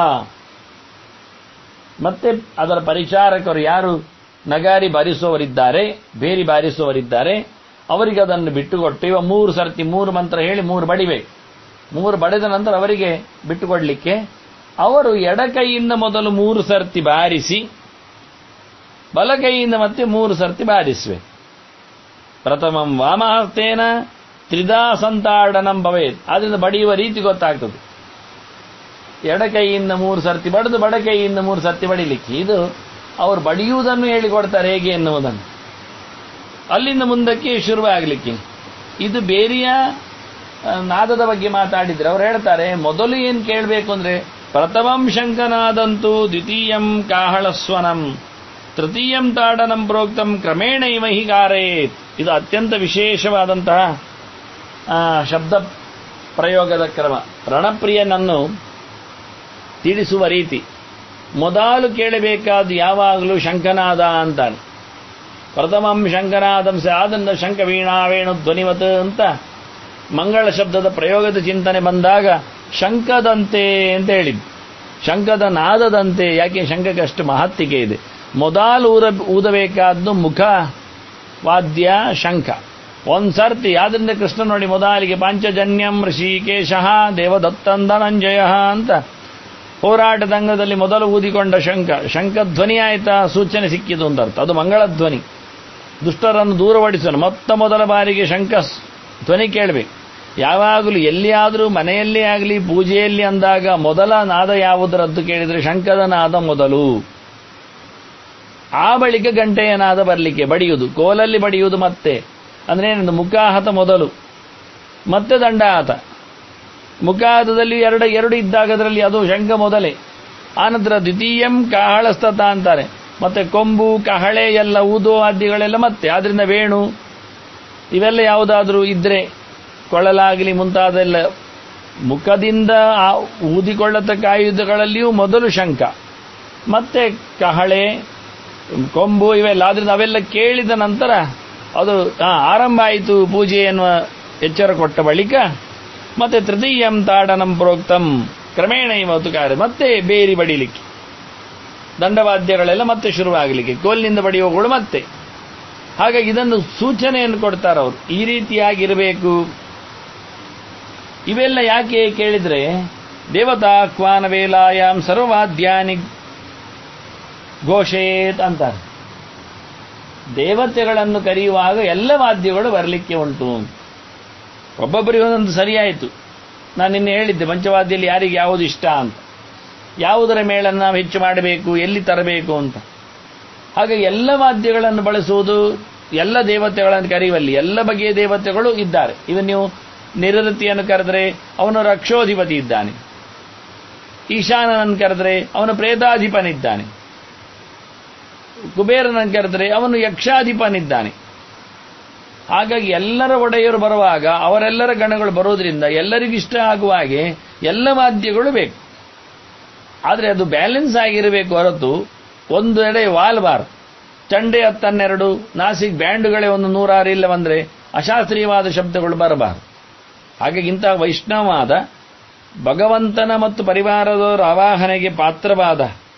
ಮತ್ತೆ ಅದರ ಪರಿಚಾರಕರು ಯಾರು ನಗಾರಿ ಬಾರಿಸುವವರಿದ್ದಾರೆ ಬೇರಿ ಬಾರಿಸುವವರಿದ್ದಾರೆ ಅವರಿಗೆ ಅದನ್ನು ಬಿಟ್ಟುಕೊಟ್ಟು ಇವ ಮೂರು ಸರ್ತಿ ಮೂರು ಮಂತ್ರ ಹೇಳಿ ಮೂರು ಬಡಿಬೇಕು ಮೂರು ಬಡಿದ ನಂತರ ಅವರಿಗೆ ಬಿಟ್ಟುಕೊಡ್ಲಿಕ್ಕೆ ಅವರು ಎಡಕೈಯಿಂದ ಮೊದಲು ಮೂರು ಸರ್ತಿ ಬಾರಿಸಿ ಬಲಕೈಯಿಂದ ಮತ್ತೆ ಮೂರು ಸರ್ತಿ ಬಾರಿಸಬೇಕು ಪ್ರಥಮಂ ವಾಮಹಸ್ತೇನ ತ್ರಿದಾ ಸಂತಾಡನಂ ಭವೇತ್ ಆದ್ರಿಂದ ಬಡಿಯುವ ರೀತಿ ಗೊತ್ತಾಗ್ತದೆ ಎಡಕೈಯಿಂದ ಮೂರು ಸರ್ತಿ ಬಡಿದು ಬಡಕೈಯಿಂದ ಮೂರು ಸರ್ತಿ ಬಡಿಲಿಕ್ಕೆ ಇದು ಅವರು ಬಡಿಯುವುದನ್ನು ಹೇಳಿಕೊಡ್ತಾರೆ ಹೇಗೆ ಎನ್ನುವುದನ್ನು ಅಲ್ಲಿಂದ ಮುಂದಕ್ಕೆ ಶುರುವಾಗಲಿಕ್ಕೆ ಇದು ಬೇರೆಯ ಆ, ನಾದದ ಬಗ್ಗೆ ಮಾತಾಡಿದ್ರೆ ಅವ್ರು ಹೇಳ್ತಾರೆ ಮೊದಲು ಏನು ಕೇಳಬೇಕು ಅಂದ್ರೆ ಪ್ರಥಮಂ ಶಂಕನಾದಂತೂ ದ್ವಿತೀಯಂ ಕಾಹಳಸ್ವನಂ ತೃತೀಯಂ ತಾಡನಂ ಪ್ರೋಕ್ತಂ ಕ್ರಮೇಣ ಇವ ಹೀಗಾರೇತ್ ಇದು ಅತ್ಯಂತ ವಿಶೇಷವಾದಂತಹ ಆ, ಶಬ್ದ ಪ್ರಯೋಗದ ಕ್ರಮ ರಣಪ್ರಿಯನನ್ನು ತಿಳಿಸುವ ರೀತಿ ಮೊದಲು ಕೇಳಬೇಕಾದ ಯಾವಾಗಲೂ ಶಂಕನಾದ ಅಂತಾನೆ ಪ್ರಥಮಂ ಶಂಕನಾದಂ ಆದನ್ನ ಶಂಕ ವೀಣಾ ವೇಣು ಧ್ವನಿವತ್ ಅಂತ ಮಂಗಳ ಶಬ್ದದ ಪ್ರಯೋಗದ ಚಿಂತನೆ ಬಂದಾಗ ಶಂಕದಂತೆ ಅಂತ ಹೇಳಿದ್ದು ಶಂಕದ ನಾದದಂತೆ ಯಾಕೆ ಶಂಕಕ್ಕೆ ಅಷ್ಟು ಮಹತ್ತಿಗೆ ಇದೆ ಮೊದಲು ಊರ ಊದಬೇಕಾದ್ದು ಮುಖ ವಾದ್ಯ ಶಂಖ ಒಂದ್ಸರ್ತಿ ಆದ್ರಿಂದ ಕೃಷ್ಣ ನೋಡಿ ಮೊದಲಿಗೆ ಪಾಂಚಜನ್ಯಂ ಋಷಿಕೇಶ ದೇವದತ್ತಂದನಂಜಯ ಅಂತ ಹೋರಾಟದಂಗದಲ್ಲಿ ಮೊದಲು ಊದಿಕೊಂಡ ಶಂಖ ಶಂಖ ಧ್ವನಿ ಆಯ್ತಾ ಸೂಚನೆ ಸಿಕ್ಕಿತು ಅಂತ ಅರ್ಥ ಅದು ಮಂಗಳ ಧ್ವನಿ ದುಷ್ಟರನ್ನು ದೂರಪಡಿಸಲು ಮೊತ್ತ ಮೊದಲ ಬಾರಿಗೆ ಶಂಖ ಸ್- ಧ್ವನಿ ಕೇಳಬೇಕು ಯಾವಾಗಲೂ ಎಲ್ಲಿಯಾದರೂ ಮನೆಯಲ್ಲೇ ಆಗಲಿ ಪೂಜೆಯಲ್ಲಿ ಅಂದಾಗ ಮೊದಲ ನಾದ ಯಾವುದರದ್ದು ಕೇಳಿದರೆ ಶಂಖದ ನಾದ ಮೊದಲು ಆ ಬಳಿಕ ಗಂಟೆಯ ನಾದ ಬರಲಿಕ್ಕೆ ಬಡಿಯುವುದು ಕೋಲಲ್ಲಿ ಬಡಿಯುವುದು ಮತ್ತೆ ಅಂದ್ರೆ ಏನಂದ್ರೆ ಮುಖಾಹತ ಮೊದಲು ಮತ್ತೆ ದಂಡಾಹತ ಮುಖಾಹತದಲ್ಲಿ ಎರಡು ಎರಡು ಇದ್ದಾಗ ಅದರಲ್ಲಿ ಅದು ಶಂಖ ಮೊದಲೇ ಆನಂತರ ದ್ವಿತೀಯಂ ಕಾಹಳಸ್ತತ ಅಂತಾರೆ ಮತ್ತೆ ಕೊಂಬು ಕಹಳೆ ಎಲ್ಲ ಊದೋ ವಾದ್ಯಗಳೆಲ್ಲ ಮತ್ತೆ ಆದ್ರಿಂದ ವೇಣು ಇವೆಲ್ಲ ಯಾವುದಾದ್ರೂ ಇದ್ರೆ ಕೊಳಲಾಗಲಿ ಮುಂತಾದೆಲ್ಲ ಮುಖದಿಂದ ಆ ಊದಿಕೊಳ್ಳತಕ್ಕ ಆಯುಧಗಳಲ್ಲಿಯೂ ಮೊದಲು ಶಂಖ ಮತ್ತೆ ಕಹಳೆ ಕೊಂಬು ಇವೆಲ್ಲ ಆದ್ರಿಂದ ಅವೆಲ್ಲ ಕೇಳಿದ ನಂತರ ಅದು ಆ, ಆರಂಭ ಆಯಿತು ಪೂಜೆ ಎನ್ನುವ ಎಚ್ಚರ ಕೊಟ್ಟ ಬಳಿಕ ಮತ್ತೆ ತೃತೀಯಂ ತಾಡನಂ ಪ್ರೋಕ್ತಂ ಕ್ರಮೇಣ ಇವತ್ತು ಕಾರ್ಯ ಮತ್ತೆ ಬೇರಿ ಬಡಿಲಿಕ್ಕೆ ದಂಡವಾದ್ಯಗಳೆಲ್ಲ ಮತ್ತೆ ಶುರುವಾಗಲಿಕ್ಕೆ ಕೋಲಿನಿಂದ ಬಡಿಯುವಗಳು ಮತ್ತೆ ಹಾಗಾಗಿ ಇದನ್ನು ಸೂಚನೆಯನ್ನು ಕೊಡ್ತಾರೆ ಅವರು ಈ ರೀತಿಯಾಗಿರಬೇಕು ಇವೆಲ್ಲ ಯಾಕೆ ಕೇಳಿದ್ರೆ ದೇವತಾ ಕ್ವಾನ ವೇಲಾಯಾಮ್ ಸರ್ವವಾದ್ಯಾನಿ ಘೋಷೇತ್ ಅಂತಾರೆ ದೇವತೆಗಳನ್ನು ಕರೆಯುವಾಗ ಎಲ್ಲ ವಾದ್ಯಗಳು ಬರಲಿಕ್ಕೆ ಉಂಟು ಒಬ್ಬೊಬ್ಬರಿಗೆ ಒಂದೊಂದು ಸರಿಯಾಯಿತು ನಾನು ನಿನ್ನೆ ಹೇಳಿದ್ದೆ ಪಂಚವಾದ್ಯದಲ್ಲಿ ಯಾರಿಗೆ ಯಾವುದು ಇಷ್ಟ ಅಂತ ಯಾವುದರ ಮೇಳನ್ನು ನಾವು ಹೆಚ್ಚು ಮಾಡಬೇಕು ಎಲ್ಲಿ ತರಬೇಕು ಅಂತ ಹಾಗೆ ಎಲ್ಲ ವಾದ್ಯಗಳನ್ನು ಬಳಸುವುದು ಎಲ್ಲ ದೇವತೆಗಳನ್ನು ಕರೆಯುವಲ್ಲಿ ಎಲ್ಲ ಬಗೆಯ ದೇವತೆಗಳು ಇದ್ದಾರೆ ಇದು ನೀವು ನಿರೃತಿಯನ್ನು ಕರೆದರೆ ಅವನು ರಕ್ಷೋಧಿಪತಿ ಇದ್ದಾನೆ ಈಶಾನನನ್ನು ಕರೆದರೆ ಅವನು ಪ್ರೇತಾಧಿಪನಿದ್ದಾನೆ ಕುಬೇರನನ್ನು ಕರೆದರೆ ಅವನು ಯಕ್ಷಾಧಿಪನಿದ್ದಾನೆ ಹಾಗಾಗಿ ಎಲ್ಲರ ಒಡೆಯರು ಬರುವಾಗ ಅವರೆಲ್ಲರ ಗಣಗಳು ಬರೋದ್ರಿಂದ ಎಲ್ಲರಿಗೂ ಇಷ್ಟ ಆಗುವ ಹಾಗೆ ಎಲ್ಲ ವಾದ್ಯಗಳು ಬೇಕು ಆದರೆ ಅದು ಬ್ಯಾಲೆನ್ಸ್ ಆಗಿರಬೇಕು ಹೊರತು ಒಂದು ಎಡೆ ವಾಲ್ಬಾರ್ ಚಂಡೆ ಹತ್ತನ್ನೆರಡು ನಾಸಿಕ್ ಬ್ಯಾಂಡುಗಳೇ ಒಂದು ನೂರಾರು ಇಲ್ಲ ಬಂದರೆ ಅಶಾಸ್ತ್ರೀಯವಾದ ಶಬ್ದಗಳು ಬರಬಾರದು ಹಾಗಾಗಿ ಇಂತಹ ವೈಷ್ಣವಾದ ಭಗವಂತನ ಮತ್ತು ಪರಿವಾರದವರ ಆವಾಹನೆಗೆ ಪಾತ್ರವಾದ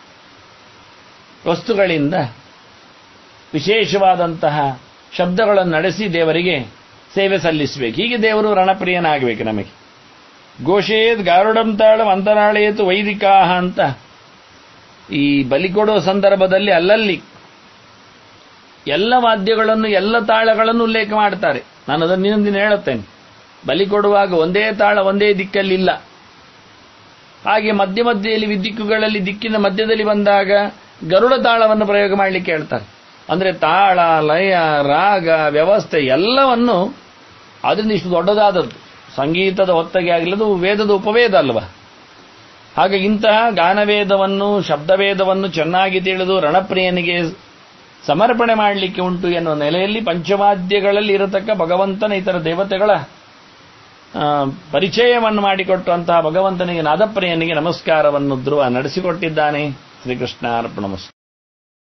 ವಸ್ತುಗಳಿಂದ ವಿಶೇಷವಾದಂತಹ ಶಬ್ದಗಳನ್ನು ನಡೆಸಿ ದೇವರಿಗೆ ಸೇವೆ ಸಲ್ಲಿಸಬೇಕು ಹೀಗೆ ದೇವರು ರಣಪ್ರಿಯನಾಗಬೇಕು ನಮಗೆ ಘೋಷೇದ್ ಗಾರುಡಂ ತಾಳಂ ಅಂತರಾಳೇತು ವೈದಿಕಾಹ ಅಂತ ಈ ಬಲಿ ಕೊಡುವ ಸಂದರ್ಭದಲ್ಲಿ ಅಲ್ಲಲ್ಲಿ ಎಲ್ಲ ವಾದ್ಯಗಳನ್ನು ಎಲ್ಲ ತಾಳಗಳನ್ನು ಉಲ್ಲೇಖ ಮಾಡ್ತಾರೆ ನಾನು ಅದನ್ನು ಇನ್ನೊಂದಿನ ಹೇಳುತ್ತೇನೆ ಬಲಿ ಕೊಡುವಾಗ ಒಂದೇ ತಾಳ ಒಂದೇ ದಿಕ್ಕಲ್ಲಿಲ್ಲ ಹಾಗೆ ಮಧ್ಯ ಮಧ್ಯೆಯಲ್ಲಿ ವಿದ್ದಿಕ್ಕುಗಳಲ್ಲಿ ದಿಕ್ಕಿನ ಮಧ್ಯದಲ್ಲಿ ಬಂದಾಗ ಗರುಡ ತಾಳವನ್ನು ಪ್ರಯೋಗ ಮಾಡಲಿಕ್ಕೆ ಹೇಳ್ತಾರೆ ಅಂದ್ರೆ ತಾಳ ಲಯ ರಾಗ ವ್ಯವಸ್ಥೆ ಎಲ್ಲವನ್ನು ಅದರಿಂದ ಇಷ್ಟು ದೊಡ್ಡದಾದದ್ದು ಸಂಗೀತದ ಹೊತ್ತಗೆ ಆಗಲದು ವೇದದ ಉಪವೇದ ಅಲ್ವಾ ಹಾಗೆ ಇಂತಹ ಗಾನವೇದವನ್ನು ಶಬ್ದವೇದವನ್ನು ಚೆನ್ನಾಗಿ ತಿಳಿದು ರಣಪ್ರಿಯನಿಗೆ ಸಮರ್ಪಣೆ ಮಾಡಲಿಕ್ಕೆ ಉಂಟು ಎನ್ನುವ ನೆಲೆಯಲ್ಲಿ ಪಂಚವಾದ್ಯಗಳಲ್ಲಿ ಇರತಕ್ಕ ಭಗವಂತನ ಇತರ ದೇವತೆಗಳ ಆ, ಪರಿಚಯವನ್ನು ಮಾಡಿಕೊಟ್ಟಂತಹ ಭಗವಂತನಿಗೆ ನಾದಪ್ರಿಯನಿಗೆ ನಮಸ್ಕಾರವನ್ನು ಧ್ರುವ ನಡೆಸಿಕೊಟ್ಟಿದ್ದಾನೆ ಶ್ರೀಕೃಷ್ಣ ಅರ್ಪಣಮಸ್ತು